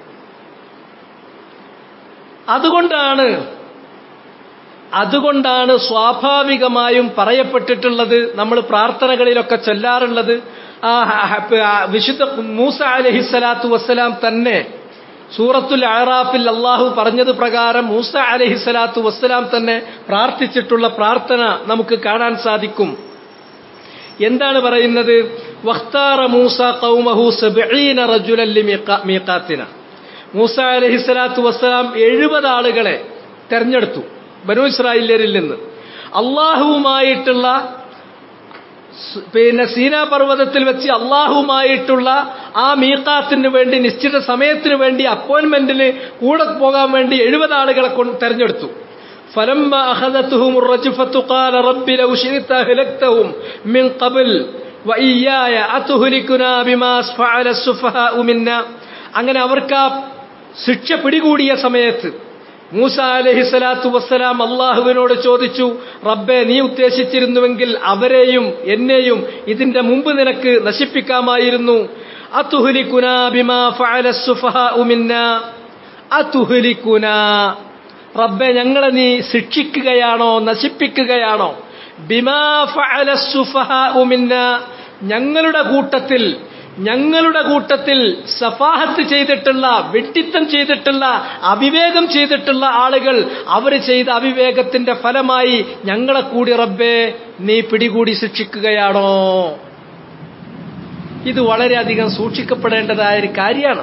Speaker 1: അതുകൊണ്ടാണ് അതുകൊണ്ടാണ് സ്വാഭാവികമായും പറയപ്പെട്ടിട്ടുള്ളത് നമ്മൾ പ്രാർത്ഥനകളിലൊക്കെ ചൊല്ലാറുള്ളത് ആ വിശുദ്ധ മൂസ അലഹിസ്സലാത്തു വസ്സലാം തന്നെ സൂറത്തുൽ അറാഫിൽ അള്ളാഹു പറഞ്ഞത് പ്രകാരം മൂസ അലഹിസ്സലാത്തു വസ്സലാം തന്നെ പ്രാർത്ഥിച്ചിട്ടുള്ള പ്രാർത്ഥന നമുക്ക് കാണാൻ സാധിക്കും എന്താണ് പറയുന്നത് വഖ്താറ മൂസ ഖൗമഹു സബ്ഈന റജുലൻ ലിമീഖാത്തിന മൂസ അലൈഹിസ്സലാത്തു വസ്സലാം എഴുപത് ആളുകളെ തെരഞ്ഞെടുത്തു ബനു ഇസ്രായേലിയരിൽ നിന്ന് അള്ളാഹുവുമായിട്ടുള്ള സ് പിന്നെ സീനാ പർവ്വതത്തിൽ വെച്ച് അള്ളാഹുമായിട്ടുള്ള ആ മീക്കാത്തിന് വേണ്ടി നിശ്ചിത സമയത്തിന് വേണ്ടി അപ്പോയിന്റ്മെന്റിന് കൂടെ പോകാൻ വേണ്ടി എഴുപത് ആളുകളെ കൊണ്ട് തെരഞ്ഞെടുത്തു فلما أخذتهم الرجفة قال رب لو شئت أهلكتهم من قبل وإياي أتهلكنا بما فعل السفهاء منا അങ്ങനെ അവർക്ക് ആ ശിക്ഷ പിടികൂടിയ സമയത്ത് മൂസ അലഹി സ്വലാത്തു വസ്സലാം അള്ളാഹുവിനോട് ചോദിച്ചു റബ്ബെ നീ ഉദ്ദേശിച്ചിരുന്നുവെങ്കിൽ അവരെയും എന്നെയും ഇതിന്റെ മുമ്പ് നിനക്ക് നശിപ്പിക്കാമായിരുന്നു അതുഹുലിക്കുന ബിമാ ഫഅല സുഫഹാഉ മിന്നാ അതുഹുലിക്കുന റബ്ബെ ഞങ്ങളെ നീ ശിക്ഷിക്കുകയാണോ നശിപ്പിക്കുകയാണോ ബിമാ ഫഅല സുഫഹാഉ മിന്നാ ഞങ്ങളുടെ കൂട്ടത്തിൽ ഞങ്ങളുടെ കൂട്ടത്തിൽ സഫാഹത്ത് ചെയ്തിട്ടുള്ള വെട്ടിത്തം ചെയ്തിട്ടുള്ള അവിവേകം ചെയ്തിട്ടുള്ള ആളുകൾ അവർ ചെയ്ത അവിവേകത്തിന്റെ ഫലമായി ഞങ്ങളെ കൂടി റബ്ബേ നീ പിടികൂടി ശിക്ഷിക്കുകയാണോ ഇത് വളരെയധികം സൂക്ഷിക്കപ്പെടേണ്ടതായ ഒരു കാര്യമാണ്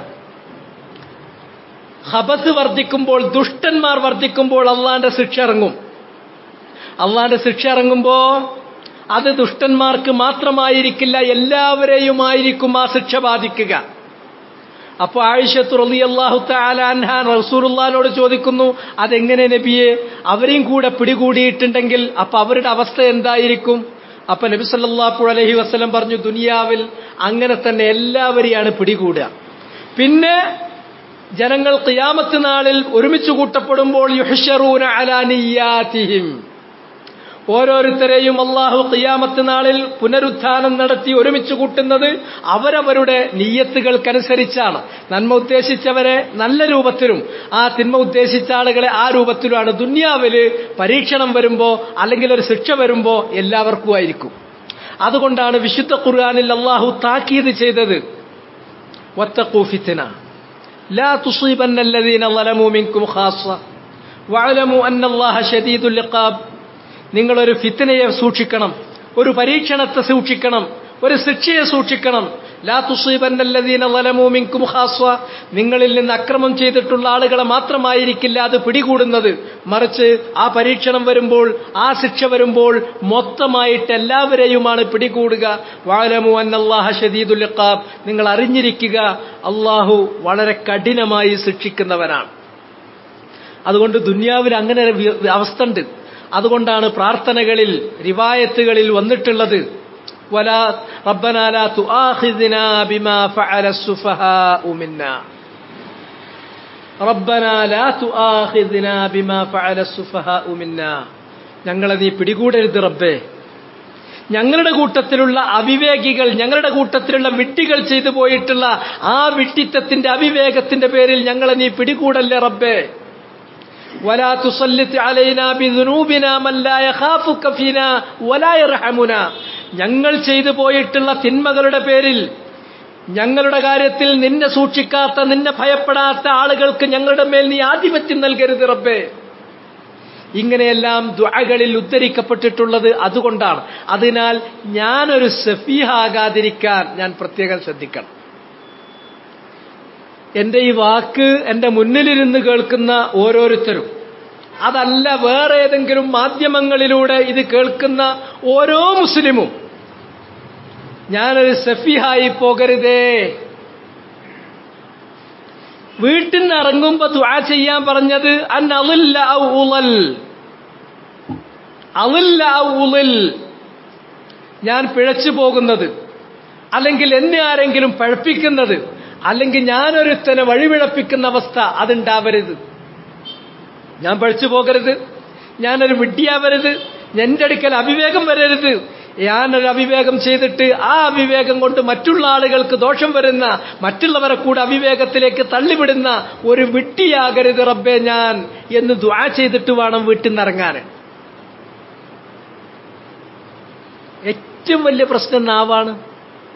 Speaker 1: ഹബത്ത് വർദ്ധിക്കുമ്പോൾ ദുഷ്ടന്മാർ വർദ്ധിക്കുമ്പോൾ അള്ളാന്റെ ശിക്ഷ ഇറങ്ങും അള്ളാന്റെ ശിക്ഷ ഇറങ്ങുമ്പോ അത് ദുഷ്ടന്മാർക്ക് മാത്രമായിരിക്കില്ല എല്ലാവരെയുമായിരിക്കും ആ ശിക്ഷ ബാധിക്കുക അപ്പൊ ആയിഷത്ത് റളിയല്ലാഹു തആല അൻഹ റസൂലുള്ളാഹിനോട് ചോദിക്കുന്നു അതെങ്ങനെ നബിയെ അവരെയും കൂടെ പിടികൂടിയിട്ടുണ്ടെങ്കിൽ അപ്പൊ അവരുടെ അവസ്ഥ എന്തായിരിക്കും അപ്പൊ നബി സല്ലല്ലാഹു അലൈഹി വസല്ലം പറഞ്ഞു ദുനിയാവിൽ അങ്ങനെ തന്നെ എല്ലാവരെയാണ് പിടികൂടുക പിന്നെ ജനങ്ങൾ ഖിയാമത്ത് നാളിൽ ഒരുമിച്ച് കൂട്ടപ്പെടുമ്പോൾ യുഹ്ശറൂന അലാ നിയ്യാതിഹിം ഓരോരുത്തരെയും അള്ളാഹു ഖിയാമത്ത് നാളിൽ പുനരുത്ഥാനം നടത്തി ഒരുമിച്ച് കൂട്ടുന്നത് അവരവരുടെ നീയത്തുകൾക്കനുസരിച്ചാണ് നന്മ ഉദ്ദേശിച്ചവരെ നല്ല രൂപത്തിലും ആ തിന്മ ഉദ്ദേശിച്ച ആളുകളെ ആ രൂപത്തിലുമാണ് ദുന്യാവില് പരീക്ഷണം വരുമ്പോ അല്ലെങ്കിൽ ഒരു ശിക്ഷ വരുമ്പോ എല്ലാവർക്കും ആയിരിക്കും അതുകൊണ്ടാണ് വിശുദ്ധ ഖുർആാനിൽ അള്ളാഹു താക്കീത് ചെയ്തത് വത്തഖൂഫിത്തിന لا تصيبن الذين ظلموا منكم خاصة واعلموا أن الله شديد العقاب നിങ്ങളൊരു ഫിത്തനയെ സൂക്ഷിക്കണം ഒരു പരീക്ഷണത്തെ സൂക്ഷിക്കണം ഒരു ശിക്ഷയെ സൂക്ഷിക്കണം ലാ തുസീബന്നല്ലദീന ളലമൂ മിൻകും ഖാസ്വ നിങ്ങളിൽ നിന്ന് അക്രമം ചെയ്തിട്ടുള്ള ആളുകളെ മാത്രമായിരിക്കില്ല അത് പിടികൂടുന്നത് മറിച്ച് ആ പരീക്ഷണം വരുമ്പോൾ ആ ശിക്ഷ വരുമ്പോൾ മൊത്തമായിട്ട് എല്ലാവരെയുമാണ് പിടികൂടുക വാലമു അന്നല്ലാഹ ഷദീദുൽ ഇഖാബ് നിങ്ങൾ അറിഞ്ഞിരിക്കുക അള്ളാഹു വളരെ കഠിനമായി ശിക്ഷിക്കുന്നവനാണ് അതുകൊണ്ട് ദുന്യാവിൽ അങ്ങനെ ഒരു അവസ്ഥ ഉണ്ട് അതുകൊണ്ടാണ് പ്രാർത്ഥനകളിൽ റിവായത്തുകളിൽ വന്നിട്ടുള്ളത് ولا ربنا لا تؤاخذنا بما فعل السفهاء منا ربنا لا تؤاخذنا بما فعل السفهاء منا ഞങ്ങളെ നീ പിടികൂടരുത് റബ്ബേ ഞങ്ങളുടെ കൂട്ടത്തിലുള്ള അവിവേകികൾ ഞങ്ങളുടെ കൂട്ടത്തിലുള്ള വിട്ടികൾ ചെയ്തു പോയിട്ടുള്ള ആ വിട്ടിത്തത്തിന്റെ അവിവേകത്തിന്റെ പേരിൽ ഞങ്ങളെ നീ പിടികൂടല്ലേ റബ്ബേ ولا تسلط علينا بذنوبنا من لا يخافك فينا ولا يرحمنا ഞങ്ങൾ ചെയ്തു പോയിട്ടുള്ള തിന്മകളുടെ പേരിൽ ഞങ്ങളുടെ കാര്യത്തിൽ നിന്നെ സൂക്ഷിക്കാത്ത നിന്നെ ഭയപ്പെടാത്ത ആളുകൾക്ക് ഞങ്ങളുടെ മേൽ നീ ആധിപത്യം നൽകരുത് റബ്ബേ ഇങ്ങനെയെല്ലാം ദ്വാകളിൽ ഉദ്ധരിക്കപ്പെട്ടിട്ടുള്ളത് അതുകൊണ്ടാണ് അതിനാൽ ഞാനൊരു സഫീഹാകാതിരിക്കാൻ ഞാൻ പ്രത്യേകം ശ്രദ്ധിക്കണം എന്റെ ഈ വാക്ക് എന്റെ മുന്നിലിരുന്ന് കേൾക്കുന്ന ഓരോരുത്തരും അതല്ല വേറെ ഏതെങ്കിലും മാധ്യമങ്ങളിലൂടെ ഇത് കേൾക്കുന്ന ഓരോ മുസ്ലിമും ഞാനൊരു സഫിഹായി പോകരുതേ വീട്ടിൽ നിന്ന് ഇറങ്ങുമ്പോ ദ്വാ ചെയ്യാൻ പറഞ്ഞത് അൻ അളില്ല ഉളൽ അളില്ല ഉളിൽ ഞാൻ പിഴച്ചു പോകുന്നത് അല്ലെങ്കിൽ എന്നെ ആരെങ്കിലും പഴപ്പിക്കുന്നത് അല്ലെങ്കിൽ ഞാനൊരുത്തനെ വഴിപിഴപ്പിക്കുന്ന അവസ്ഥ അതുണ്ടാവരുത് ഞാൻ പഴിച്ചു പോകരുത് ഞാനൊരു വിഡ്ഢിയാവരുത് എന്റെ അടുക്കൽ അവിവേകം വരരുത് ഞാനൊരു അവിവേകം ചെയ്തിട്ട് ആ അവിവേകം കൊണ്ട് മറ്റുള്ള ആളുകൾക്ക് ദോഷം വരുന്ന മറ്റുള്ളവരെ കൂടെ അവിവേകത്തിലേക്ക് തള്ളിവിടുന്ന ഒരു വിഡ്ഢിയാകരുത് റബ്ബെ ഞാൻ എന്ന് ദ്വാ ചെയ്തിട്ട് വേണം വീട്ടിൽ നിന്ന് ഇറങ്ങാൻ ഏറ്റവും വലിയ പ്രശ്നം നാവാണ്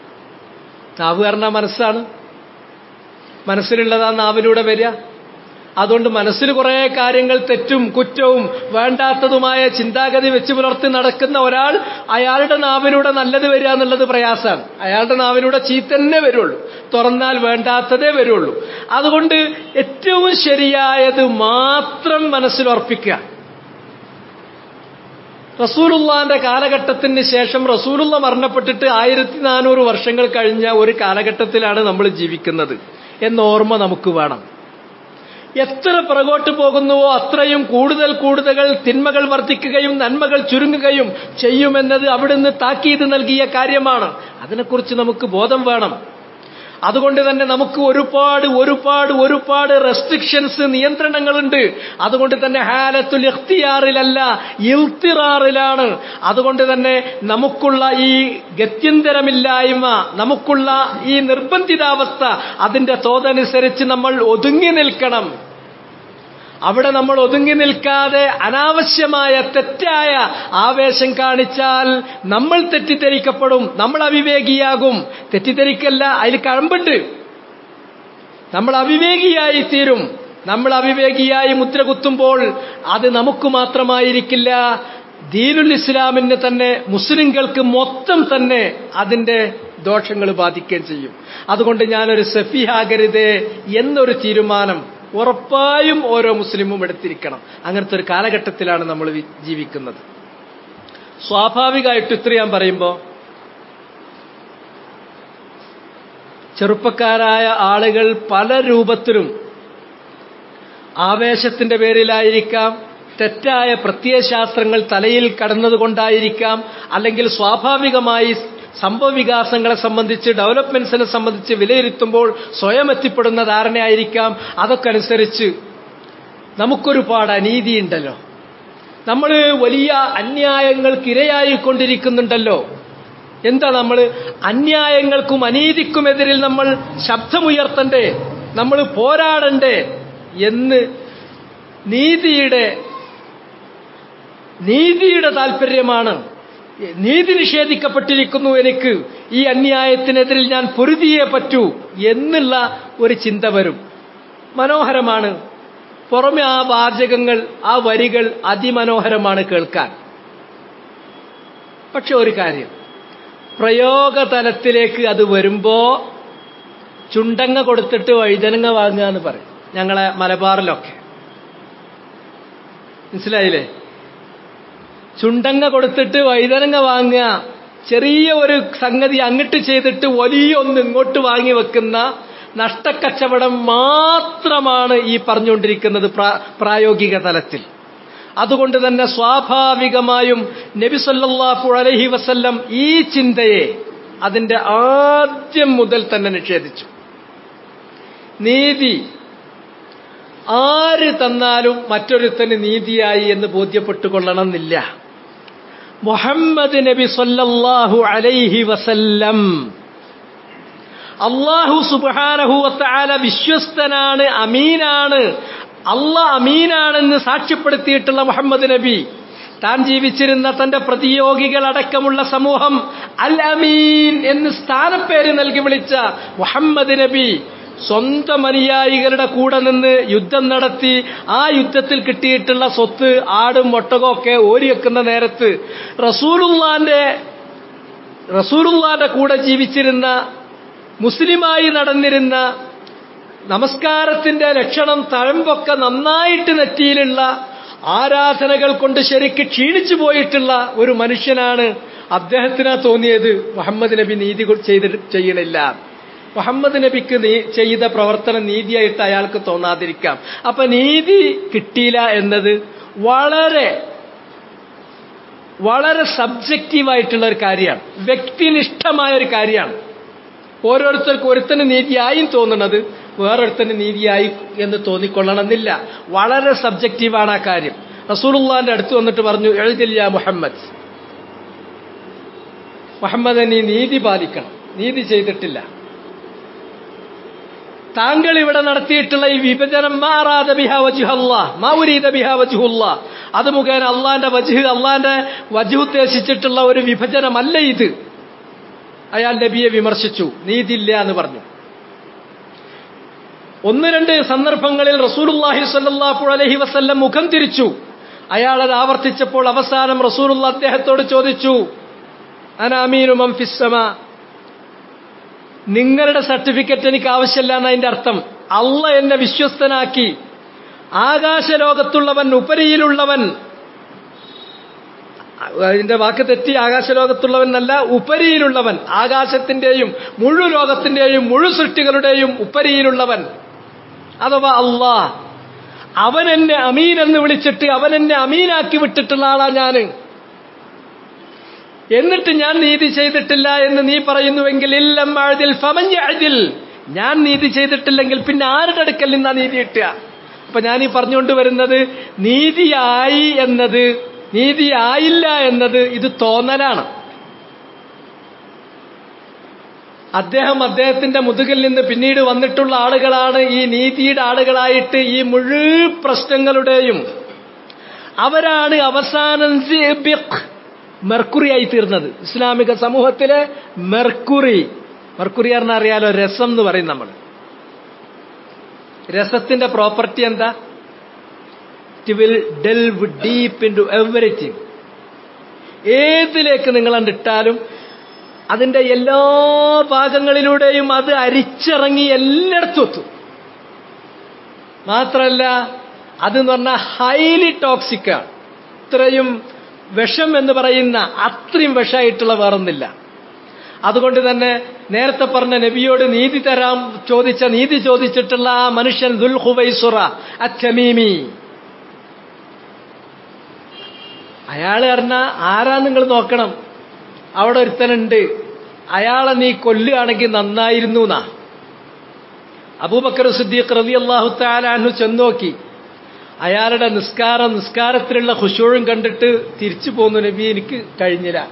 Speaker 1: നാവ് പറഞ്ഞ മനസ്സാണ് മനസ്സിലുള്ളതാ നാവിലൂടെ വരിക അതുകൊണ്ട് മനസ്സിൽ കുറേ കാര്യങ്ങൾ തെറ്റും കുറ്റവും വേണ്ടാത്തതുമായ ചിന്താഗതി വെച്ച് പുലർത്തി നടക്കുന്ന ഒരാൾ അയാളുടെ നാവിലൂടെ നല്ലത് വരിക എന്നുള്ളത് പ്രയാസമാണ് അയാളുടെ നാവിലൂടെ ചീത്തന്നെ വരുള്ളൂ തുറന്നാൽ വേണ്ടാത്തതേ വരുള്ളൂ അതുകൊണ്ട് ഏറ്റവും ശരിയായത് മാത്രം മനസ്സിൽ ഉറപ്പിക്കുക റസൂലുള്ളാന്റെ കാലഘട്ടത്തിന് ശേഷം റസൂലുള്ള മരണപ്പെട്ടിട്ട് ആയിരത്തി നാനൂറ് വർഷങ്ങൾ കഴിഞ്ഞ ഒരു കാലഘട്ടത്തിലാണ് നമ്മൾ ജീവിക്കുന്നത് എന്ന ഓർമ്മ നമുക്ക് വേണം എത്ര പുറകോട്ട് പോകുന്നുവോ അത്രയും കൂടുതൽ കൂടുതൽ തിന്മകൾ വർദ്ധിക്കുകയും നന്മകൾ ചുരുങ്ങുകയും ചെയ്യുമെന്നത് അവിടുന്ന് താക്കീത് നൽകിയ കാര്യമാണ് അതിനെക്കുറിച്ച് നമുക്ക് ബോധം വേണം അതുകൊണ്ട് തന്നെ നമുക്ക് ഒരുപാട് ഒരുപാട് ഒരുപാട് റെസ്ട്രിക്ഷൻസ് നിയന്ത്രണങ്ങളുണ്ട് അതുകൊണ്ട് തന്നെ ഹാലത്തുൽ ഇഖ്തിയാറിലല്ല ഇൽത്തിറാറിലാണ് അതുകൊണ്ട് തന്നെ നമുക്കുള്ള ഈ ഗത്യന്തരമില്ലായ്മ നമുക്കുള്ള ഈ നിർബന്ധിതാവസ്ഥ അതിന്റെ തോതനുസരിച്ച് നമ്മൾ ഒതുങ്ങി നിൽക്കണം അവിടെ നമ്മൾ ഒതുങ്ങി നിൽക്കാതെ അനാവശ്യമായ തെറ്റായ ആവേശം കാണിച്ചാൽ നമ്മൾ തെറ്റിദ്ധരിക്കപ്പെടും നമ്മൾ അവിവേകിയാകും തെറ്റിദ്ധരിക്കല്ല അതിൽ കഴമ്പുണ്ട് നമ്മൾ അവിവേകിയായി തീരും നമ്മൾ അവിവേകിയായി മുദ്ര കുത്തുമ്പോൾ അത് നമുക്ക് മാത്രമായിരിക്കില്ല ദീനുൽ ഇസ്ലാമിന് തന്നെ മുസ്ലിങ്ങൾക്ക് മൊത്തം തന്നെ അതിന്റെ ദോഷങ്ങൾ ബാധിക്കുകയും ചെയ്യും അതുകൊണ്ട് ഞാനൊരു സഫിയാകരുതേ എന്നൊരു തീരുമാനം ഉറപ്പായും ഓരോ മുസ്ലിമും എടുത്തിരിക്കണം അങ്ങനത്തെ ഒരു കാലഘട്ടത്തിലാണ് നമ്മൾ ജീവിക്കുന്നത് സ്വാഭാവികമായിട്ട് ഇത്ര ഞാൻ പറയുമ്പോൾ ചെറുപ്പക്കാരായ ആളുകൾ പല രൂപത്തിലും ആവേശത്തിന്റെ പേരിലായിരിക്കാം തെറ്റായ പ്രത്യയശാസ്ത്രങ്ങൾ തലയിൽ കടന്നതുകൊണ്ടായിരിക്കാം അല്ലെങ്കിൽ സ്വാഭാവികമായി സംഭവവികാസങ്ങളെ സംബന്ധിച്ച് ഡെവലപ്മെന്റ്സിനെ സംബന്ധിച്ച് വിലയിരുത്തുമ്പോൾ സ്വയം എത്തിപ്പെടുന്ന ധാരണയായിരിക്കാം അതൊക്കെ അനുസരിച്ച് നമുക്കൊരുപാട് അനീതിയുണ്ടല്ലോ നമ്മൾ വലിയ അന്യായങ്ങൾക്ക് ഇരയായിക്കൊണ്ടിരിക്കുന്നുണ്ടല്ലോ എന്താ നമ്മൾ അന്യായങ്ങൾക്കും അനീതിക്കുമെതിരിൽ നമ്മൾ ശബ്ദമുയർത്തണ്ടേ നമ്മൾ പോരാടണ്ടേ എന്ന് നീതിയുടെ നീതിയുടെ താല്പര്യമാണ് നീതി നിഷേധിക്കപ്പെട്ടിരിക്കുന്നു എനിക്ക് ഈ അന്യായത്തിനെതിരിൽ ഞാൻ പൊരുതിയേ പറ്റൂ എന്നുള്ള ഒരു ചിന്ത വരും മനോഹരമാണ് പുറമെ ആ വാചകങ്ങൾ ആ വരികൾ അതിമനോഹരമാണ് കേൾക്കാൻ പക്ഷെ ഒരു കാര്യം പ്രയോഗതലത്തിലേക്ക് അത് വരുമ്പോ ചുണ്ടങ്ങ കൊടുത്തിട്ട് വഴുതനങ്ങ വാങ്ങുക എന്ന് പറയും ഞങ്ങളെ മലബാറിലൊക്കെ മനസ്സിലായില്ലേ ചുണ്ടങ്ങ കൊടുത്തിട്ട് വൈതനങ്ങ വാങ്ങുക ചെറിയ ഒരു സംഗതി അങ്ങോട്ട് ചെയ്തിട്ട് വലിയ ഒന്ന് ഇങ്ങോട്ട് വാങ്ങി വെക്കുന്ന നഷ്ടക്കച്ചവടം മാത്രമാണ് ഈ പറഞ്ഞുകൊണ്ടിരിക്കുന്നത് പ്രായോഗിക തലത്തിൽ അതുകൊണ്ട് തന്നെ സ്വാഭാവികമായും നബി സല്ലല്ലാഹു അലൈഹി വസല്ലം ഈ ചിന്തയെ അതിന്റെ ആദ്യം മുതൽ തന്നെ നിഷേധിച്ചു നീതി ആര് തന്നാലും മറ്റൊരുത്തന് നീതിയായി എന്ന് ബോധ്യപ്പെട്ടുകൊള്ളണമെന്നില്ല മുഹമ്മദ് നബി സല്ലല്ലാഹു അലൈഹി വസല്ലം അള്ളാഹു സുബാനഹുവത്താല വിശ്വസ്തനാണ് അമീനാണ് അല്ല അമീനാണെന്ന് സാക്ഷ്യപ്പെടുത്തിയിട്ടുള്ള മുഹമ്മദ് നബി താൻ ജീവിച്ചിരുന്ന തന്റെ പ്രതിയോഗികളടക്കമുള്ള സമൂഹം അൽ അമീൻ എന്ന് സ്ഥാനപ്പേര് നൽകി വിളിച്ച മുഹമ്മദ് നബി സ്വന്തം അനുയായികളുടെ കൂടെ നിന്ന് യുദ്ധം നടത്തി ആ യുദ്ധത്തിൽ കിട്ടിയിട്ടുള്ള സ്വത്ത് ആടും ഒട്ടകമൊക്കെ ഓരിവെക്കുന്ന നേരത്ത് റസൂലുള്ളാന്റെ റസൂലുള്ളാന്റെ കൂടെ ജീവിച്ചിരുന്ന മുസ്ലിമായി നടന്നിരുന്ന നമസ്കാരത്തിന്റെ ലക്ഷണം തഴമ്പൊക്കെ നന്നായിട്ട് നെറ്റിയിലുള്ള ആരാധനകൾ കൊണ്ട് ശരിക്ക് ക്ഷീണിച്ചു പോയിട്ടുള്ള ഒരു മനുഷ്യനാണ് അദ്ദേഹത്തിനാ തോന്നിയത് മുഹമ്മദ് നബി നീതി ചെയ്ത് ചെയ്യണില്ല മുഹമ്മദ് നബിക്ക് ചെയ്ത പ്രവർത്തനം നീതിയായിട്ട് അയാൾക്ക് തോന്നാതിരിക്കാം അപ്പൊ നീതി കിട്ടിയില്ല എന്നത് വളരെ വളരെ സബ്ജക്റ്റീവായിട്ടുള്ള ഒരു കാര്യമാണ് വ്യക്തിനിഷ്ഠമായ ഒരു കാര്യമാണ് ഓരോരുത്തർക്ക് ഒരുത്തന് നീതിയായും തോന്നുന്നത് വേറൊരുത്തന് നീതിയായി എന്ന് തോന്നിക്കൊള്ളണമെന്നില്ല വളരെ സബ്ജക്റ്റീവാണ് ആ കാര്യം റസൂലുള്ളാന്റെ അടുത്ത് വന്നിട്ട് പറഞ്ഞു എഴുതില്ല മുഹമ്മദ് മുഹമ്മദ് നീ നീതി പാലിക്കണം നീതി ചെയ്തിട്ടില്ല താങ്കൾ ഇവിടെ നടത്തിയിട്ടുള്ള ഈ വിഭജനം മാറാതെ ബിഹ വജുഹല്ല മാവുരീത ബിഹ വജുഹുല്ല അത് മുഖേന അള്ളാന്റെ വജുഹ് അള്ളാന്റെ വജു ഉദ്ദേശിച്ചിട്ടുള്ള ഒരു വിഭജനമല്ല ഇത് അയാൾ നബിയെ വിമർശിച്ചു നീതിയില്ല എന്ന് പറഞ്ഞു ഒന്ന് രണ്ട് സന്ദർഭങ്ങളിൽ റസൂലുള്ളാഹി സ്വല്ലല്ലാഹു അലൈഹി വസല്ലം മുഖം തിരിച്ചു അയാൾ അത് ആവർത്തിച്ചപ്പോൾ അവസാനം റസൂലുള്ള അദ്ദേഹത്തോട് ചോദിച്ചു അനാമീനു മംഫിസ്സമ നിങ്ങളുടെ സർട്ടിഫിക്കറ്റ് എനിക്ക് ആവശ്യമില്ല എന്നതിന്റെ അർത്ഥം അള്ള എന്നെ വിശ്വസ്തനാക്കി ആകാശലോകത്തുള്ളവൻ ഉപരിയിലുള്ളവൻ അതിന്റെ വാക്ക് തെറ്റി ആകാശലോകത്തുള്ളവൻ എന്നല്ല ഉപരിയിലുള്ളവൻ ആകാശത്തിന്റെയും മുഴു ലോകത്തിന്റെയും മുഴു സൃഷ്ടികളുടെയും ഉപരിയിലുള്ളവൻ അഥവാ അള്ളാ അവൻ എന്നെ അമീൻ എന്ന് വിളിച്ചിട്ട് അവൻ എന്നെ അമീനാക്കി വിട്ടിട്ടുള്ള ആളാ ഞാന് എന്നിട്ട് ഞാൻ നീതി ചെയ്തിട്ടില്ല എന്ന് നീ പറയുന്നുവെങ്കിൽ ഇല്ലം അഴുതിൽ ഫമഞ്ഞ അഴുതിൽ ഞാൻ നീതി ചെയ്തിട്ടില്ലെങ്കിൽ പിന്നെ ആരുടെ അടുക്കൽ നിന്നാ നീതി കിട്ടുക അപ്പൊ ഞാൻ ഈ പറഞ്ഞുകൊണ്ട് വരുന്നത് നീതിയായി എന്നത് നീതിയായില്ല എന്നത് ഇത് തോന്നലാണ് അദ്ദേഹം അദ്ദേഹത്തിന്റെ മുതുകിൽ നിന്ന് പിന്നീട് വന്നിട്ടുള്ള ആളുകളാണ് ഈ നീതിയുടെ ആളുകളായിട്ട് ഈ മുഴുവൻ പ്രശ്നങ്ങളുടെയും അവരാണ് അവസാനം മെർക്കുറിയായി തീർന്നത് ഇസ്ലാമിക സമൂഹത്തിലെ മെർക്കുറി മെർക്കുറി പറഞ്ഞാൽ അറിയാലോ രസം എന്ന് പറയും നമ്മൾ രസത്തിന്റെ പ്രോപ്പർട്ടി എന്താ it will delve deep into everything ഏതിലേക്ക് നിങ്ങൾ ഇട്ടാലും അതിന്റെ എല്ലാ ഭാഗങ്ങളിലൂടെയും അത് അരിച്ചിറങ്ങി എല്ലായിടത്തും എത്തും മാത്രമല്ല അതെന്ന് പറഞ്ഞാൽ ഹൈലി ടോക്സിക്കാണ് ഇത്രയും വിഷം എന്ന് പറയുന്ന അത്രയും വിഷമായിട്ടുള്ള വേറൊന്നില്ല അതുകൊണ്ട് തന്നെ നേരത്തെ പറഞ്ഞ നബിയോട് നീതി തരാൻ ചോദിച്ച നീതി ചോദിച്ചിട്ടുള്ള ആ മനുഷ്യൻ ദുൽ ഹുവൈസുറ അച്ചമീമി അയാൾ പറഞ്ഞ ആരാ നിങ്ങൾ നോക്കണം അവിടെ ഒരുത്തനുണ്ട് അയാളെ നീ കൊല്ലുകയാണെങ്കിൽ നന്നായിരുന്നു എന്നാ അബൂബക്കർ സിദ്ദീഖ് റബി അള്ളാഹു താലാഹു ചെന്നോക്കി അയാളുടെ നിസ്കാരം നിസ്കാരത്തിലുള്ള ഖുശൂഴും കണ്ടിട്ട് തിരിച്ചു പോന്നു നബി എനിക്ക് കഴിഞ്ഞില്ല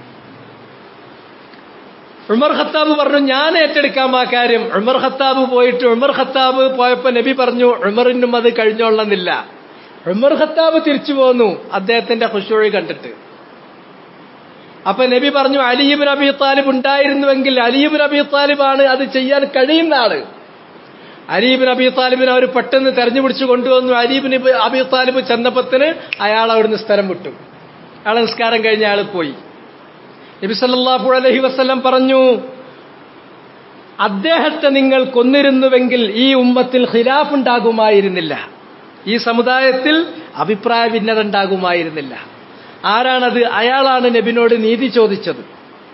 Speaker 1: ഉമർ ഖത്താബ് പറഞ്ഞു ഞാൻ ഏറ്റെടുക്കാം ആ കാര്യം ഉമർ ഖത്താബ് പോയിട്ട് ഉമർ ഖത്താബ് പോയപ്പോ നബി പറഞ്ഞു ഉമറിനും അത് കഴിഞ്ഞോളന്നില്ല ഉമർ ഖത്താബ് തിരിച്ചു പോന്നു അദ്ദേഹത്തിന്റെ ഖുശൂഴ് കണ്ടിട്ട് അപ്പൊ നബി പറഞ്ഞു അലിബിൻ അബി താലിബ് ഉണ്ടായിരുന്നുവെങ്കിൽ അലിബിൻ അബി താലിബാണ് അത് ചെയ്യാൻ കഴിയുന്ന ആള് അലീബിൻ അബി താലിബിനെ അവർ പെട്ടെന്ന് തെരഞ്ഞുപിടിച്ച് കൊണ്ടുവന്നു അലീബിൻ അബി താലിബ് ചെന്നപ്പത്തിന് അയാൾ അവിടുന്ന് സ്ഥലം വിട്ടു അയാളെ നിസ്കാരം കഴിഞ്ഞ അയാൾ പോയി നബി സല്ലല്ലാഹു അലൈഹി വസല്ലം പറഞ്ഞു അദ്ദേഹത്തെ നിങ്ങൾ കൊന്നിരുന്നുവെങ്കിൽ ഈ ഉമ്മത്തിൽ ഖിലാഫ് ഉണ്ടാകുമായിരുന്നില്ല ഈ സമുദായത്തിൽ അഭിപ്രായ ഭിന്നത ഉണ്ടാകുമായിരുന്നില്ല ആരാണത് അയാളാണ് നബിനോട് നീതി ചോദിച്ചത്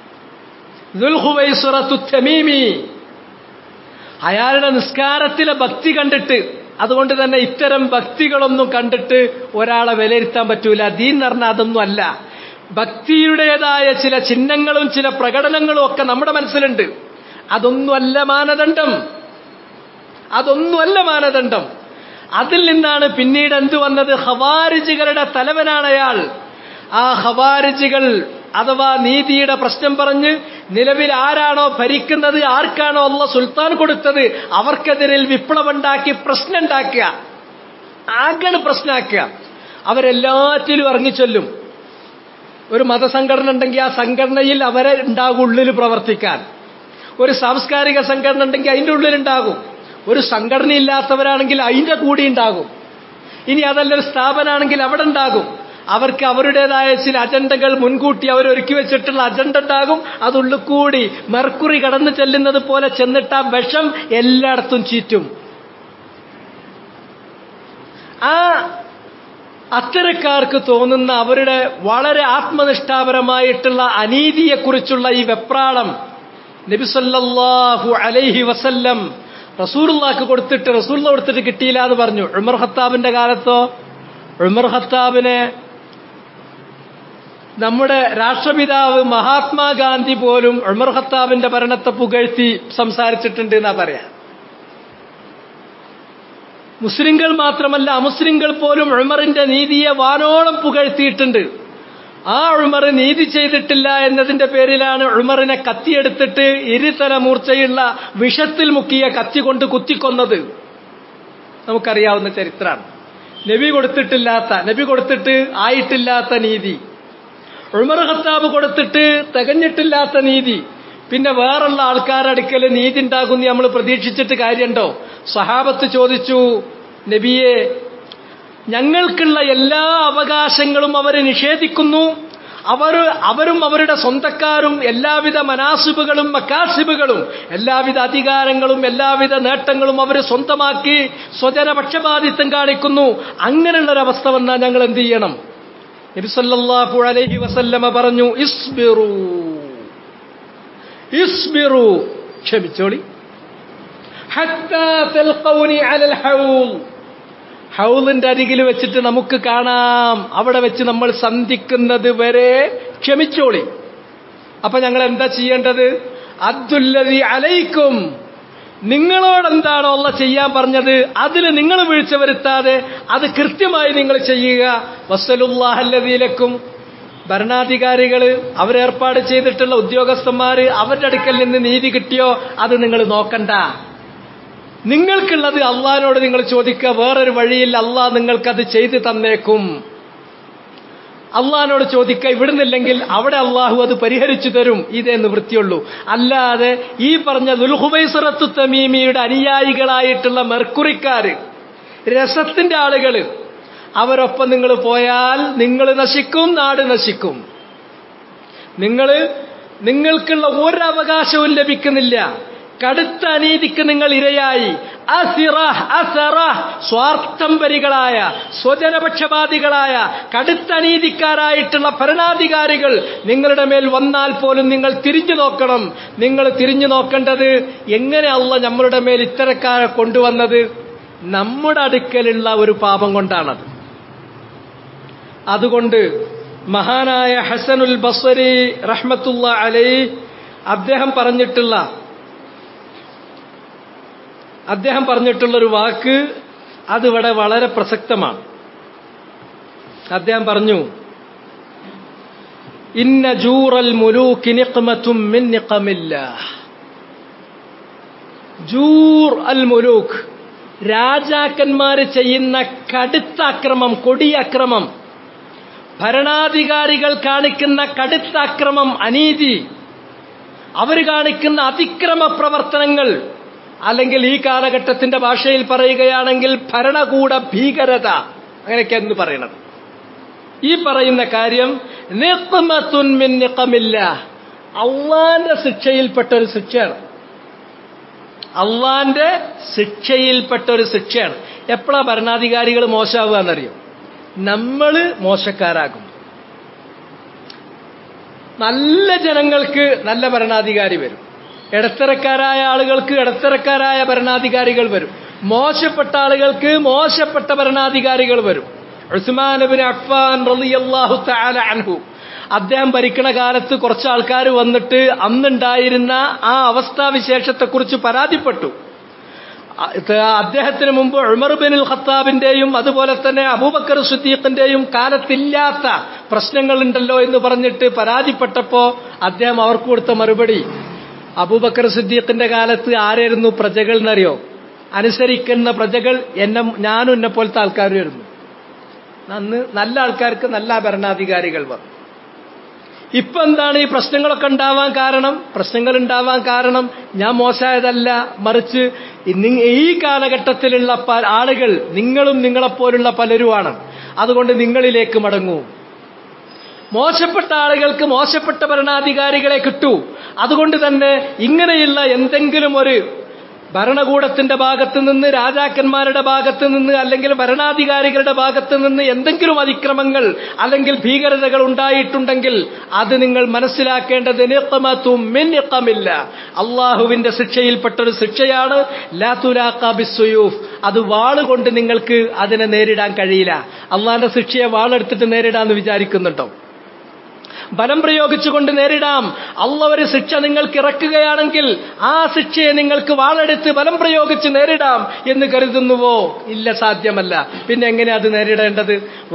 Speaker 1: തമീമി അയാളുടെ നിസ്കാരത്തിലെ ഭക്തി കണ്ടിട്ട് അതുകൊണ്ട് തന്നെ ഇത്തരം ഭക്തികളൊന്നും കണ്ടിട്ട് ഒരാളെ വിലയിരുത്താൻ പറ്റൂല ദീൻ പറഞ്ഞാൽ അതൊന്നും അല്ല ഭക്തിയുടേതായ ചില ചിഹ്നങ്ങളും ചില പ്രകടനങ്ങളും ഒക്കെ നമ്മുടെ മനസ്സിലുണ്ട് അതൊന്നുമല്ല മാനദണ്ഡം അതൊന്നുമല്ല മാനദണ്ഡം അതിൽ നിന്നാണ് പിന്നീട് എന്ത് വന്നത് ഹവാരിജികളുടെ തലവനാണ് അയാൾ ആ ഹവാരിജികൾ അഥവാ നീതിയുടെ പ്രശ്നം പറഞ്ഞ് നിലവിൽ ആരാണോ ഭരിക്കുന്നത് ആർക്കാണോ അള്ള സുൽത്താൻ കൊടുത്തത് അവർക്കെതിരിൽ വിപ്ലവമുണ്ടാക്കി പ്രശ്നം ഉണ്ടാക്കുക ആകണ് പ്രശ്നമാക്കുക അവരെല്ലാറ്റിലും ഇറങ്ങിച്ചൊല്ലും ഒരു മതസംഘടന ഉണ്ടെങ്കിൽ ആ സംഘടനയിൽ അവരെ ഉണ്ടാകും ഉള്ളിൽ പ്രവർത്തിക്കാൻ ഒരു സാംസ്കാരിക സംഘടന ഉണ്ടെങ്കിൽ അതിൻ്റെ ഉള്ളിലുണ്ടാകും ഒരു സംഘടന ഇല്ലാത്തവരാണെങ്കിൽ അതിന്റെ കൂടി ഉണ്ടാകും ഇനി അതല്ല ഒരു സ്ഥാപനമാണെങ്കിൽ അവിടെ ഉണ്ടാകും അവർക്ക് അവരുടേതായ ചില അജണ്ടകൾ മുൻകൂട്ടി അവർ ഒരുക്കി വെച്ചിട്ടുള്ള അജണ്ട ഉണ്ടാകും അതുള്ളിൽ കൂടി മെർക്കുറി കടന്നു ചെല്ലുന്നത് പോലെ ചെന്നിട്ട് ആ വിഷം എല്ലായിടത്തും ചീറ്റും ആ അത്തരക്കാർക്ക് തോന്നുന്ന അവരുടെ വളരെ ആത്മനിഷ്ഠാപരമായിട്ടുള്ള അനീതിയെക്കുറിച്ചുള്ള ഈ വെപ്രാളം നബിസല്ലാഹു അലൈഹി വസല്ലം റസൂലുള്ളാക്ക് കൊടുത്തിട്ട് റസൂൽ കൊടുത്തിട്ട് കിട്ടിയില്ല എന്ന് പറഞ്ഞു ഉമർ ഖത്താബിന്റെ കാലത്തോ ഉമർ ഖത്താബിനെ നമ്മുടെ രാഷ്ട്രപിതാവ് മഹാത്മാഗാന്ധി പോലും ഉമർ ഖത്താബിന്റെ ഭരണത്തെ പുകഴ്ത്തി സംസാരിച്ചിട്ടുണ്ട് എന്നാ പറയാ മുസ്ലിങ്ങൾ മാത്രമല്ല അമുസ്ലിങ്ങൾ പോലും ഉമറിന്റെ നീതിയെ വാനോളം പുകഴ്ത്തിയിട്ടുണ്ട് ആ ഉമർ നീതി ചെയ്തിട്ടില്ല എന്നതിന്റെ പേരിലാണ് ഉമറിനെ കത്തിയെടുത്തിട്ട് ഇരുതല മൂർച്ചയുള്ള വിഷത്തിൽ മുക്കിയ കത്തി കൊണ്ട് കുത്തിക്കൊന്നത് നമുക്കറിയാവുന്ന ചരിത്രമാണ് നബി കൊടുത്തിട്ടില്ലാത്ത നബി കൊടുത്തിട്ട് ആയിട്ടില്ലാത്ത നീതി ഉമർ ഖത്താബ് കൊടുത്തിട്ട് തികഞ്ഞിട്ടില്ലാത്ത നീതി പിന്നെ വേറുള്ള ആൾക്കാരടുക്കൽ നീതി ഉണ്ടാകുന്ന നമ്മൾ പ്രതീക്ഷിച്ചിട്ട് കാര്യമുണ്ടോ സഹാബത്ത് ചോദിച്ചു നബിയെ ഞങ്ങൾക്കുള്ള എല്ലാ അവകാശങ്ങളും അവർ നിഷേധിക്കുന്നു അവർ അവരും അവരുടെ സ്വന്തക്കാരും എല്ലാവിധ മനാസിബുകളും മക്കാസിബുകളും എല്ലാവിധ അധികാരങ്ങളും എല്ലാവിധ നേട്ടങ്ങളും അവർ സ്വന്തമാക്കി സ്വജന പക്ഷപാതിത്വം കാണിക്കുന്നു അങ്ങനെയുള്ളൊരവസ്ഥ വന്നാൽ ഞങ്ങൾ എന്ത് ചെയ്യണം നബിസല്ലാഹു അലൈഹി വസല്ലമ പറഞ്ഞു ഇസ്ബിറു ഇസ്ബിറു ക്ഷമിച്ചോളി ഹത്താ തൽഖൗനി അലൽ ഹൗൽ ഹൗലിന്റെ അരികിൽ വെച്ചിട്ട് നമുക്ക് കാണാം അവിടെ വെച്ച് നമ്മൾ സന്ധിക്കുന്നത് വരെ ക്ഷമിച്ചോളി അപ്പൊ ഞങ്ങൾ എന്താ ചെയ്യേണ്ടത് അദ്ദുല്ലതി അലൈക്കും നിങ്ങളോട് എന്താണോ അല്ല ചെയ്യാൻ പറഞ്ഞത് അതിൽ നിങ്ങൾ വീഴ്ച വരുത്താതെ അത് കൃത്യമായി നിങ്ങൾ ചെയ്യുക വസ്സലുല്ലാഹല്ലതീലക്കും ഭരണാധികാരികൾ അവരേർപ്പാട് ചെയ്തിട്ടുള്ള ഉദ്യോഗസ്ഥന്മാര് അവരുടെ അടുക്കൽ നിന്ന് നീതി കിട്ടിയോ അത് നിങ്ങൾ നോക്കണ്ട നിങ്ങൾക്കുള്ളത് അള്ളഹാനോട് നിങ്ങൾ ചോദിക്കുക വേറൊരു വഴിയിൽ അള്ളാഹ് നിങ്ങൾക്കത് ചെയ്തു തന്നേക്കും അള്ളഹാനോട് ചോദിക്കുക ഇവിടുന്നില്ലെങ്കിൽ അവിടെ അള്ളാഹു അത് പരിഹരിച്ചു തരും ഇതേ നിവൃത്തിയുള്ളൂ അല്ലാതെ ഈ പറഞ്ഞ ദുൽഹുബൈസറത്തു തമീമിയുടെ അനുയായികളായിട്ടുള്ള മെർക്കുറിക്കാര് രസത്തിന്റെ ആളുകള് അവരൊപ്പം നിങ്ങൾ പോയാൽ നിങ്ങൾ നശിക്കും നാട് നശിക്കും നിങ്ങൾ നിങ്ങൾക്കുള്ള ഒരു അവകാശവും ലഭിക്കുന്നില്ല കടുത്ത അനീതിക്ക് നിങ്ങൾ ഇരയായി സ്വാർത്ഥംബരികളായ സ്വജനപക്ഷപാതികളായ കടുത്ത അനീതിക്കാരായിട്ടുള്ള ഭരണാധികാരികൾ നിങ്ങളുടെ മേൽ വന്നാൽ പോലും നിങ്ങൾ തിരിഞ്ഞു നോക്കണം നിങ്ങൾ തിരിഞ്ഞു നോക്കേണ്ടത് എങ്ങനെ അല്ല നമ്മളുടെ മേൽ ഇത്തരക്കാരെ കൊണ്ടുവന്നത് നമ്മുടെ അടുക്കലുള്ള ഒരു പാപം കൊണ്ടാണത് അതുകൊണ്ട് മഹാനായ ഹസനുൽ ബസരി റഹ്മത്തുള്ള അലൈ അദ്ദേഹം പറഞ്ഞിട്ടുള്ള അദ്ദേഹം പറഞ്ഞിട്ടുള്ളൊരു വാക്ക് അതിവിടെ വളരെ പ്രസക്തമാണ് അദ്ദേഹം പറഞ്ഞു ഇന്ന ജൂറൽ മുലൂക്ക് നിഖ്മത്തും മിൻ നിഖമില്ലാഹ് ജൂർ അൽ മുലൂക്ക് രാജാക്കന്മാര് ചെയ്യുന്ന കടുത്ത അക്രമം കൊടിയ അക്രമം ഭരണാധികാരികൾ കാണിക്കുന്ന കടുത്ത അക്രമം അനീതി അവർ കാണിക്കുന്ന അതിക്രമ പ്രവർത്തനങ്ങൾ അല്ലെങ്കിൽ ഈ കാലഘട്ടത്തിന്റെ ഭാഷയിൽ പറയുകയാണെങ്കിൽ ഭരണകൂട ഭീകരത അങ്ങനെയൊക്കെ എന്ന് പറയണത് ഈ പറയുന്ന കാര്യം നിഖമത്തുൻമിൻ നിഖമില്ല അള്ളാന്റെ ശിക്ഷയിൽപ്പെട്ട ഒരു ശിക്ഷയാണ് അള്ളാന്റെ ശിക്ഷയിൽപ്പെട്ട ഒരു ശിക്ഷയാണ് എപ്പോഴാ ഭരണാധികാരികൾ മോശമാവുക എന്നറിയോ നമ്മള് മോശക്കാരാകും നല്ല ജനങ്ങൾക്ക് നല്ല ഭരണാധികാരി വരും ഇടത്തരക്കാരായ ആളുകൾക്ക് ഇടത്തരക്കാരായ ഭരണാധികാരികൾ വരും മോശപ്പെട്ട ആളുകൾക്ക് മോശപ്പെട്ട ഭരണാധികാരികൾ വരും ഉസ്മാനബിൻ അഫ്ഫാൻ റളിയല്ലാഹു തആല അൻഹു അദ്ദേഹം ഭരിക്കണ കാലത്ത് കുറച്ച് ആൾക്കാർ വന്നിട്ട് അന്നുണ്ടായിരുന്ന ആ അവസ്ഥാവിശേഷത്തെക്കുറിച്ച് പരാതിപ്പെട്ടു അദ്ദേഹത്തിന് മുമ്പ് ഉമർ ബിൻ ഖത്താബിന്റെയും അതുപോലെ തന്നെ അബൂബക്കർ സുദ്ദീഖിന്റെയും കാലത്തില്ലാത്ത പ്രശ്നങ്ങളുണ്ടല്ലോ എന്ന് പറഞ്ഞിട്ട് പരാതിപ്പെട്ടപ്പോ അദ്ദേഹം അവർക്ക് കൊടുത്ത മറുപടി അബൂബക്കർ സിദ്ദീഖിന്റെ കാലത്ത് ആരായിരുന്നു പ്രജകൾ എന്നറിയോ അനുസരിക്കുന്ന പ്രജകൾ എന്നെ ഞാനും എന്നെ പോലത്തെ ആൾക്കാരുമായിരുന്നു അന്ന് നല്ല ആൾക്കാർക്ക് നല്ല ഭരണാധികാരികൾ വന്നു ഇപ്പൊ എന്താണ് ഈ പ്രശ്നങ്ങളൊക്കെ ഉണ്ടാവാൻ കാരണം പ്രശ്നങ്ങൾ ഉണ്ടാവാൻ കാരണം ഞാൻ മോശമായതല്ല മറിച്ച് ഈ കാലഘട്ടത്തിലുള്ള ആളുകൾ നിങ്ങളും നിങ്ങളെപ്പോലുള്ള പലരുമാണ് അതുകൊണ്ട് നിങ്ങളിലേക്ക് മടങ്ങൂ മോശപ്പെട്ട ആളുകൾക്ക് മോശപ്പെട്ട ഭരണാധികാരികളെ കിട്ടൂ അതുകൊണ്ട് തന്നെ ഇങ്ങനെയുള്ള എന്തെങ്കിലും ഒരു ഭരണകൂടത്തിന്റെ ഭാഗത്ത് നിന്ന് രാജാക്കന്മാരുടെ ഭാഗത്ത് നിന്ന് അല്ലെങ്കിൽ ഭരണാധികാരികളുടെ ഭാഗത്ത് നിന്ന് എന്തെങ്കിലും അതിക്രമങ്ങൾ അല്ലെങ്കിൽ ഭീകരതകൾ ഉണ്ടായിട്ടുണ്ടെങ്കിൽ അത് നിങ്ങൾ മനസ്സിലാക്കേണ്ടത് നിക്കമില്ല അള്ളാഹുവിന്റെ ശിക്ഷയിൽപ്പെട്ടൊരു ശിക്ഷയാണ് ലാത്തുലാഖാബിസുയൂഫ് അത് വാളുകൊണ്ട് നിങ്ങൾക്ക് അതിനെ നേരിടാൻ കഴിയില്ല അള്ളാഹിന്റെ ശിക്ഷയെ വാളെടുത്തിട്ട് നേരിടാന്ന് വിചാരിക്കുന്നുണ്ടോ ബലം പ്രയോഗിച്ചുകൊണ്ട് നേരിടാം അള്ള ഒരു ശിക്ഷ നിങ്ങൾക്ക് ഇറക്കുകയാണെങ്കിൽ ആ ശിക്ഷയെ നിങ്ങൾക്ക് വാളെടുത്ത് ബലം പ്രയോഗിച്ച് നേരിടാം എന്ന് കരുതുന്നുവോ ഇല്ല സാധ്യമല്ല പിന്നെ എങ്ങനെ അത് നേരിടേണ്ടത്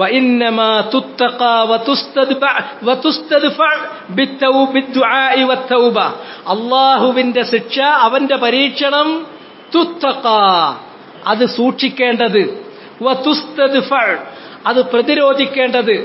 Speaker 1: അള്ളാഹുവിന്റെ ശിക്ഷ അവന്റെ പരീക്ഷണം തുത്തക്ക അത് സൂക്ഷിക്കേണ്ടത് അത് പ്രതിരോധിക്കേണ്ടത്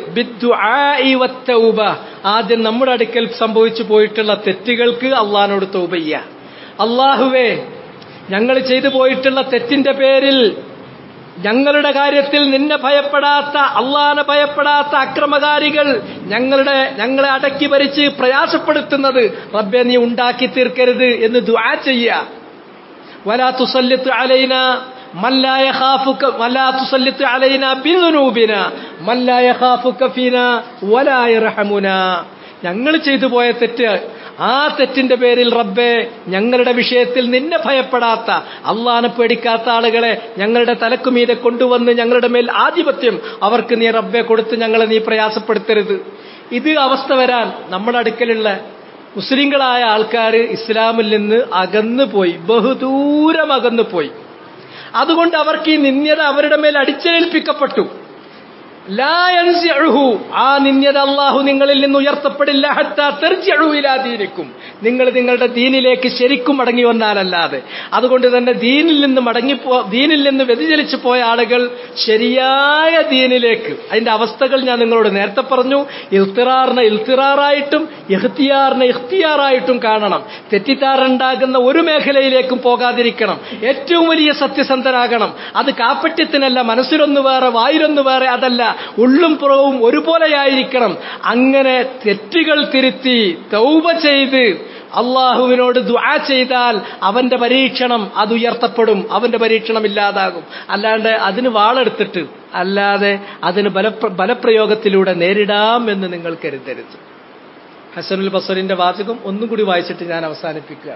Speaker 1: ആദ്യം നമ്മുടെ അടുക്കൽ സംഭവിച്ചു പോയിട്ടുള്ള തെറ്റുകൾക്ക് അള്ളഹാനോട് തൗബയ്യ അള്ളാഹുവേ ഞങ്ങൾ ചെയ്തു പോയിട്ടുള്ള തെറ്റിന്റെ പേരിൽ ഞങ്ങളുടെ കാര്യത്തിൽ നിന്നെ ഭയപ്പെടാത്ത അള്ളാനെ ഭയപ്പെടാത്ത അക്രമകാരികൾ ഞങ്ങളുടെ ഞങ്ങളെ അടക്കി ഭരിച്ച് പ്രയാസപ്പെടുത്തുന്നത് റബ്ബെ നീ ഉണ്ടാക്കി തീർക്കരുത് എന്ന് ദുആ ചെയ്യുക വലാ തുസല്ലിത്ത് അലൈന من لا يخافك ولا تسلط علينا بذنوبنا من لا يخافك فينا ولا يرحمنا ഞങ്ങൾ ചെയ്തു പോയ തെറ്റ് ആ തെറ്റിന്റെ പേരിൽ റബ്ബെ ഞങ്ങളുടെ വിഷയത്തിൽ നിന്നെ ഭയപ്പെടാത്ത അള്ളാനെ പേടിക്കാത്ത ആളുകളെ ഞങ്ങളുടെ തലക്കുമീതെ കൊണ്ടുവന്ന് ഞങ്ങളുടെ മേൽ ആധിപത്യം അവർക്ക് നീ റബ്ബെ കൊടുത്ത് ഞങ്ങളെ നീ പ്രയാസപ്പെടുത്തരുത് ഇത് അവസ്ഥ വരാൻ നമ്മുടെ അടുക്കലുള്ള മുസ്ലിങ്ങളായ ആൾക്കാർ ഇസ്ലാമിൽ നിന്ന് അകന്നു പോയി ബഹുദൂരം അകന്നു പോയി അതുകൊണ്ട് അവർക്ക് ഈ നിന്യത അവരുടെ മേൽ അടിച്ചേൽപ്പിക്കപ്പെട്ടു ലായൻസിഅഹു ആ നിന്യത അള്ളാഹു നിങ്ങളിൽ നിന്ന് ഉയർത്തപ്പെടില്ല ഹത്താ തെർജിഅഹു ഇലാ ദീനിക്കും നിങ്ങൾ നിങ്ങളുടെ ദീനിലേക്ക് ശരിക്കും മടങ്ങി വന്നാലല്ലാതെ അതുകൊണ്ട് തന്നെ ദീനിൽ നിന്ന് മടങ്ങിപ്പോ ദീനിൽ നിന്ന് വ്യതിചലിച്ചു പോയ ആളുകൾ ശരിയായ ദീനിലേക്ക് അതിന്റെ അവസ്ഥകൾ ഞാൻ നിങ്ങളോട് നേരത്തെ പറഞ്ഞു ഇൽത്തിറാറിനെ ഇൽത്തിറാറായിട്ടും ഇഖ്തിയാറിനെ ഇഖ്തിയാറായിട്ടും കാണണം തെറ്റിദ്ധാറുണ്ടാകുന്ന ഒരു മേഖലയിലേക്കും പോകാതിരിക്കണം ഏറ്റവും വലിയ സത്യസന്ധനാകണം അത് കാപ്പറ്റ്യത്തിനല്ല മനസ്സിലൊന്നു വേറെ വായിലൊന്നു വേറെ അതല്ല ഉള്ളും പുറവും ഒരുപോലെയായിരിക്കണം അങ്ങനെ തെറ്റുകൾ തിരുത്തി തൗബ ചെയ്ത് അള്ളാഹുവിനോട് ദുആ ചെയ്താൽ അവന്റെ പരീക്ഷണം അത് ഉയർത്തപ്പെടും അവന്റെ പരീക്ഷണം ഇല്ലാതാകും അല്ലാണ്ട് അതിന് വാളെടുത്തിട്ട് അല്ലാതെ അതിന് ബലപ്ര ബലപ്രയോഗത്തിലൂടെ നേരിടാം എന്ന് നിങ്ങൾ കരുതരുത് ഹസനുൽ ബസറിന്റെ വാചകം ഒന്നും കൂടി വായിച്ചിട്ട് ഞാൻ അവസാനിപ്പിക്കുക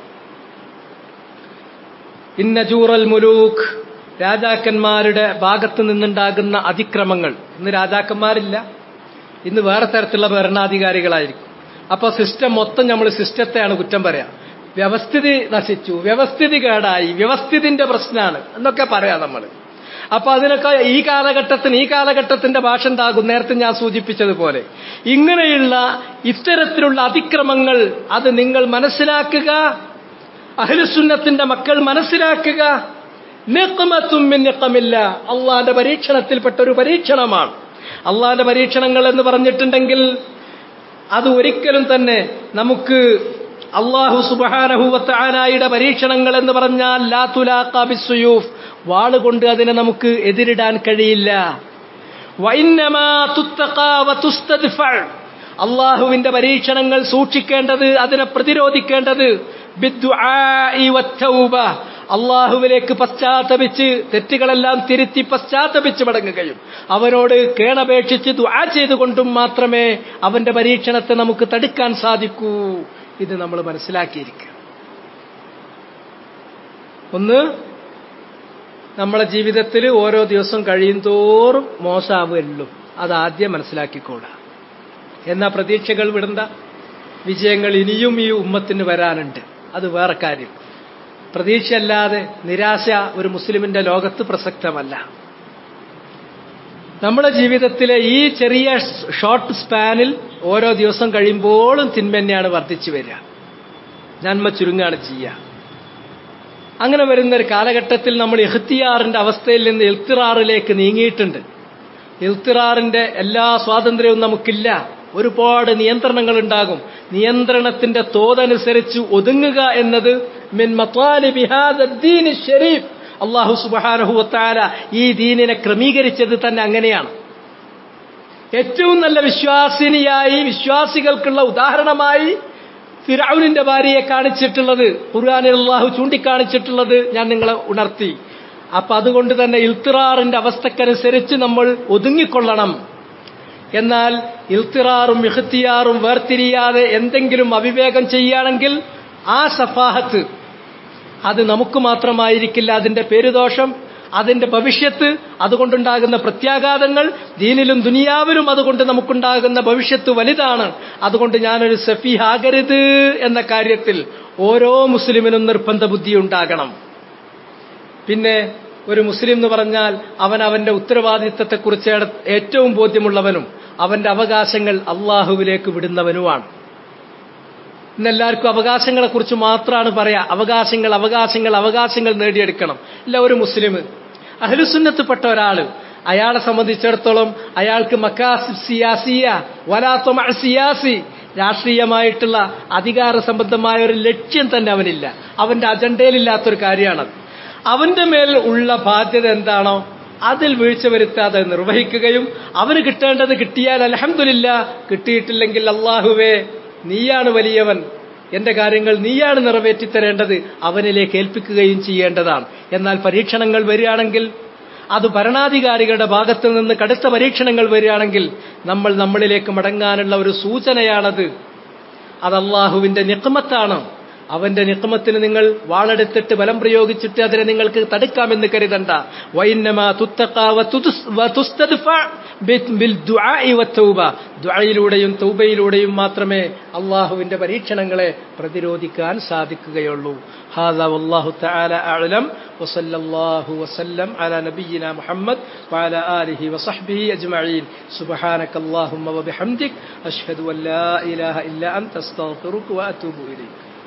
Speaker 1: ഇന്നജൂറൽ മുലൂഖ് രാജാക്കന്മാരുടെ ഭാഗത്ത് നിന്നുണ്ടാകുന്ന അതിക്രമങ്ങൾ ഇന്ന് രാജാക്കന്മാരില്ല ഇന്ന് വേറെ തരത്തിലുള്ള ഭരണാധികാരികളായിരിക്കും അപ്പൊ സിസ്റ്റം മൊത്തം നമ്മൾ സിസ്റ്റത്തെയാണ് കുറ്റം പറയാം വ്യവസ്ഥിതി നശിച്ചു വ്യവസ്ഥിതി കേടായി വ്യവസ്ഥിതിന്റെ പ്രശ്നമാണ് എന്നൊക്കെ പറയാം നമ്മൾ അപ്പൊ അതിനൊക്കെ ഈ കാലഘട്ടത്തിന് ഈ കാലഘട്ടത്തിന്റെ ഭാഷ ഉണ്ടാകും നേരത്തെ ഞാൻ സൂചിപ്പിച്ചതുപോലെ ഇങ്ങനെയുള്ള ഇത്തരത്തിലുള്ള അതിക്രമങ്ങൾ അത് നിങ്ങൾ മനസ്സിലാക്കുക അഹ്ലുസുന്നത്തിന്റെ മക്കൾ മനസ്സിലാക്കുക നിക്കമത്തും നിക്കമില്ല അള്ളാന്റെ പരീക്ഷണത്തിൽപ്പെട്ട ഒരു പരീക്ഷണമാണ് അള്ളാന്റെ പരീക്ഷണങ്ങൾ എന്ന് പറഞ്ഞിട്ടുണ്ടെങ്കിൽ അത് ഒരിക്കലും തന്നെ നമുക്ക് അള്ളാഹു സുബാനഹുവത്ത് ആനായുടെ പരീക്ഷണങ്ങൾ എന്ന് പറഞ്ഞാൽ ലാ തുലാഖ ബിസ്സുയൂഫ് വാളുകൊണ്ട് അതിനെ നമുക്ക് എതിരിടാൻ കഴിയില്ല വൈന്നമാ തുത്തഖാ വതുസ്തദ്ഫഅ അള്ളാഹുവിന്റെ പരീക്ഷണങ്ങൾ സൂക്ഷിക്കേണ്ടത് അതിനെ പ്രതിരോധിക്കേണ്ടത് ബിദ്ദുആഇ വത്തൗബ അള്ളാഹുവിലേക്ക് പശ്ചാത്തപിച്ച് തെറ്റുകളെല്ലാം തിരുത്തി പശ്ചാത്തപിച്ച് മടങ്ങുകയും അവനോട് കേണപേക്ഷിച്ച് ദുആ ചെയ്തുകൊണ്ടും മാത്രമേ അവന്റെ പരീക്ഷണത്തെ നമുക്ക് തടുക്കാൻ സാധിക്കൂ ഇത് നമ്മൾ മനസ്സിലാക്കിയിരിക്കുക ഒന്ന് നമ്മളെ ജീവിതത്തിൽ ഓരോ ദിവസം കഴിയും തോറും മോശമാവുമല്ലോ അതാദ്യം മനസ്സിലാക്കിക്കോളാം എന്നാ പ്രതീക്ഷകൾ വിടണ്ട വിജയങ്ങൾ ഇനിയും ഈ ഉമ്മത്തിന് വരാനുണ്ട് അത് വേറെ കാര്യം പ്രതീക്ഷയല്ലാതെ നിരാശ ഒരു മുസ്ലിമിന്റെ ലോകത്ത് പ്രസക്തമല്ല നമ്മുടെ ജീവിതത്തിലെ ഈ ചെറിയ ഷോർട്ട് സ്പാനിൽ ഓരോ ദിവസം കഴിയുമ്പോഴും തിന്മ തന്നെയാണ് വർദ്ധിച്ചു വരിക നന്മ ചുരുങ്ങാണ് ചെയ്യുക അങ്ങനെ വരുന്ന ഒരു കാലഘട്ടത്തിൽ നമ്മൾ എഹ്തിയാറിന്റെ അവസ്ഥയിൽ നിന്ന് എൽത്തിറാറിലേക്ക് നീങ്ങിയിട്ടുണ്ട് എൽത്തിറാറിന്റെ എല്ലാ സ്വാതന്ത്ര്യവും നമുക്കില്ല ഒരുപാട് നിയന്ത്രണങ്ങൾ ഉണ്ടാകും നിയന്ത്രണത്തിന്റെ തോതനുസരിച്ച് ഒതുങ്ങുക എന്നത് മിൻ ഷരീഫ് അള്ളാഹു സുബാനഹുവത്താല ഈ ദീനിനെ ക്രമീകരിച്ചത് തന്നെ അങ്ങനെയാണ് ഏറ്റവും നല്ല വിശ്വാസിനിയായി വിശ്വാസികൾക്കുള്ള ഉദാഹരണമായി ഫിറൌനിന്റെ ഭാര്യയെ കാണിച്ചിട്ടുള്ളത് ഖുർആാനിൽ അള്ളാഹു ചൂണ്ടിക്കാണിച്ചിട്ടുള്ളത് ഞാൻ നിങ്ങളെ ഉണർത്തി അപ്പൊ അതുകൊണ്ട് തന്നെ ഇൽത്തിറാറിന്റെ അവസ്ഥക്കനുസരിച്ച് നമ്മൾ ഒതുങ്ങിക്കൊള്ളണം എന്നാൽ ഇൽത്തിറാറും ഇഹ്തിയാറും വേർതിരിയാതെ എന്തെങ്കിലും അവിവേകം ചെയ്യുകയാണെങ്കിൽ ആ സഫാഹത്ത് അത് നമുക്ക് മാത്രമായിരിക്കില്ല അതിന്റെ പേരുദോഷം അതിന്റെ ഭവിഷ്യത്ത് അതുകൊണ്ടുണ്ടാകുന്ന പ്രത്യാഘാതങ്ങൾ ദീനിലും ദുനിയാവിലും അതുകൊണ്ട് നമുക്കുണ്ടാകുന്ന ഭവിഷ്യത്ത് വലുതാണ് അതുകൊണ്ട് ഞാനൊരു സഫീഹാകരുത് എന്ന കാര്യത്തിൽ ഓരോ മുസ്ലിമിനും നിർബന്ധ ബുദ്ധി ഉണ്ടാകണം പിന്നെ ഒരു മുസ്ലിം എന്ന് പറഞ്ഞാൽ അവൻ അവന്റെ ഉത്തരവാദിത്തത്തെക്കുറിച്ച് ഏറ്റവും ബോധ്യമുള്ളവനും അവന്റെ അവകാശങ്ങൾ അള്ളാഹുവിലേക്ക് വിടുന്നവനുമാണ് ഇന്നെല്ലാവർക്കും അവകാശങ്ങളെക്കുറിച്ച് മാത്രമാണ് പറയാ അവകാശങ്ങൾ അവകാശങ്ങൾ അവകാശങ്ങൾ നേടിയെടുക്കണം ഇല്ല ഒരു മുസ്ലിം അഹ്ലുസുന്നത്തിൽപ്പെട്ട ഒരാള് അയാളെ സംബന്ധിച്ചിടത്തോളം അയാൾക്ക് മക്കാസ് സിയാസിയ വലാത്വം സിയാസി രാഷ്ട്രീയമായിട്ടുള്ള അധികാര സംബന്ധമായ ഒരു ലക്ഷ്യം തന്നെ അവനില്ല അവന്റെ അജണ്ടയിലില്ലാത്തൊരു കാര്യമാണത് അവന്റെ മേൽ ഉള്ള ബാധ്യത എന്താണോ അതിൽ വീഴ്ച വരുത്താതെ നിർവഹിക്കുകയും അവന് കിട്ടേണ്ടത് കിട്ടിയാൽ അലഹമില്ല കിട്ടിയിട്ടില്ലെങ്കിൽ അള്ളാഹുവേ നീയാണ് വലിയവൻ എന്റെ കാര്യങ്ങൾ നീയാണ് നിറവേറ്റിത്തരേണ്ടത് അവനിലേക്ക് ഏൽപ്പിക്കുകയും ചെയ്യേണ്ടതാണ് എന്നാൽ പരീക്ഷണങ്ങൾ വരികയാണെങ്കിൽ അത് ഭരണാധികാരികളുടെ ഭാഗത്തു നിന്ന് കടുത്ത പരീക്ഷണങ്ങൾ വരികയാണെങ്കിൽ നമ്മൾ നമ്മളിലേക്ക് മടങ്ങാനുള്ള ഒരു സൂചനയാണത് അത് അള്ളാഹുവിന്റെ നിക്മത്താണ് അവന്റെ നിക്മത്തിന് നിങ്ങൾ വാളെടുത്തിട്ട് ബലം പ്രയോഗിച്ചിട്ട് അതിനെ നിങ്ങൾക്ക് തടുക്കാമെന്ന് കരുതണ്ട വൈന്നമാ ദുആയിലൂടെയും തൗബയിലൂടെയും മാത്രമേ അള്ളാഹുവിന്റെ പരീക്ഷണങ്ങളെ പ്രതിരോധിക്കാൻ സാധിക്കുകയുള്ളൂ هذا والله تعالى أعلم وصلى الله وسلم على نبينا محمد وعلى آله وصحبه أجمعين سبحانك اللهم وبحمدك أشهد أن لا إله إلا أنت استغفرك وأتوب إليك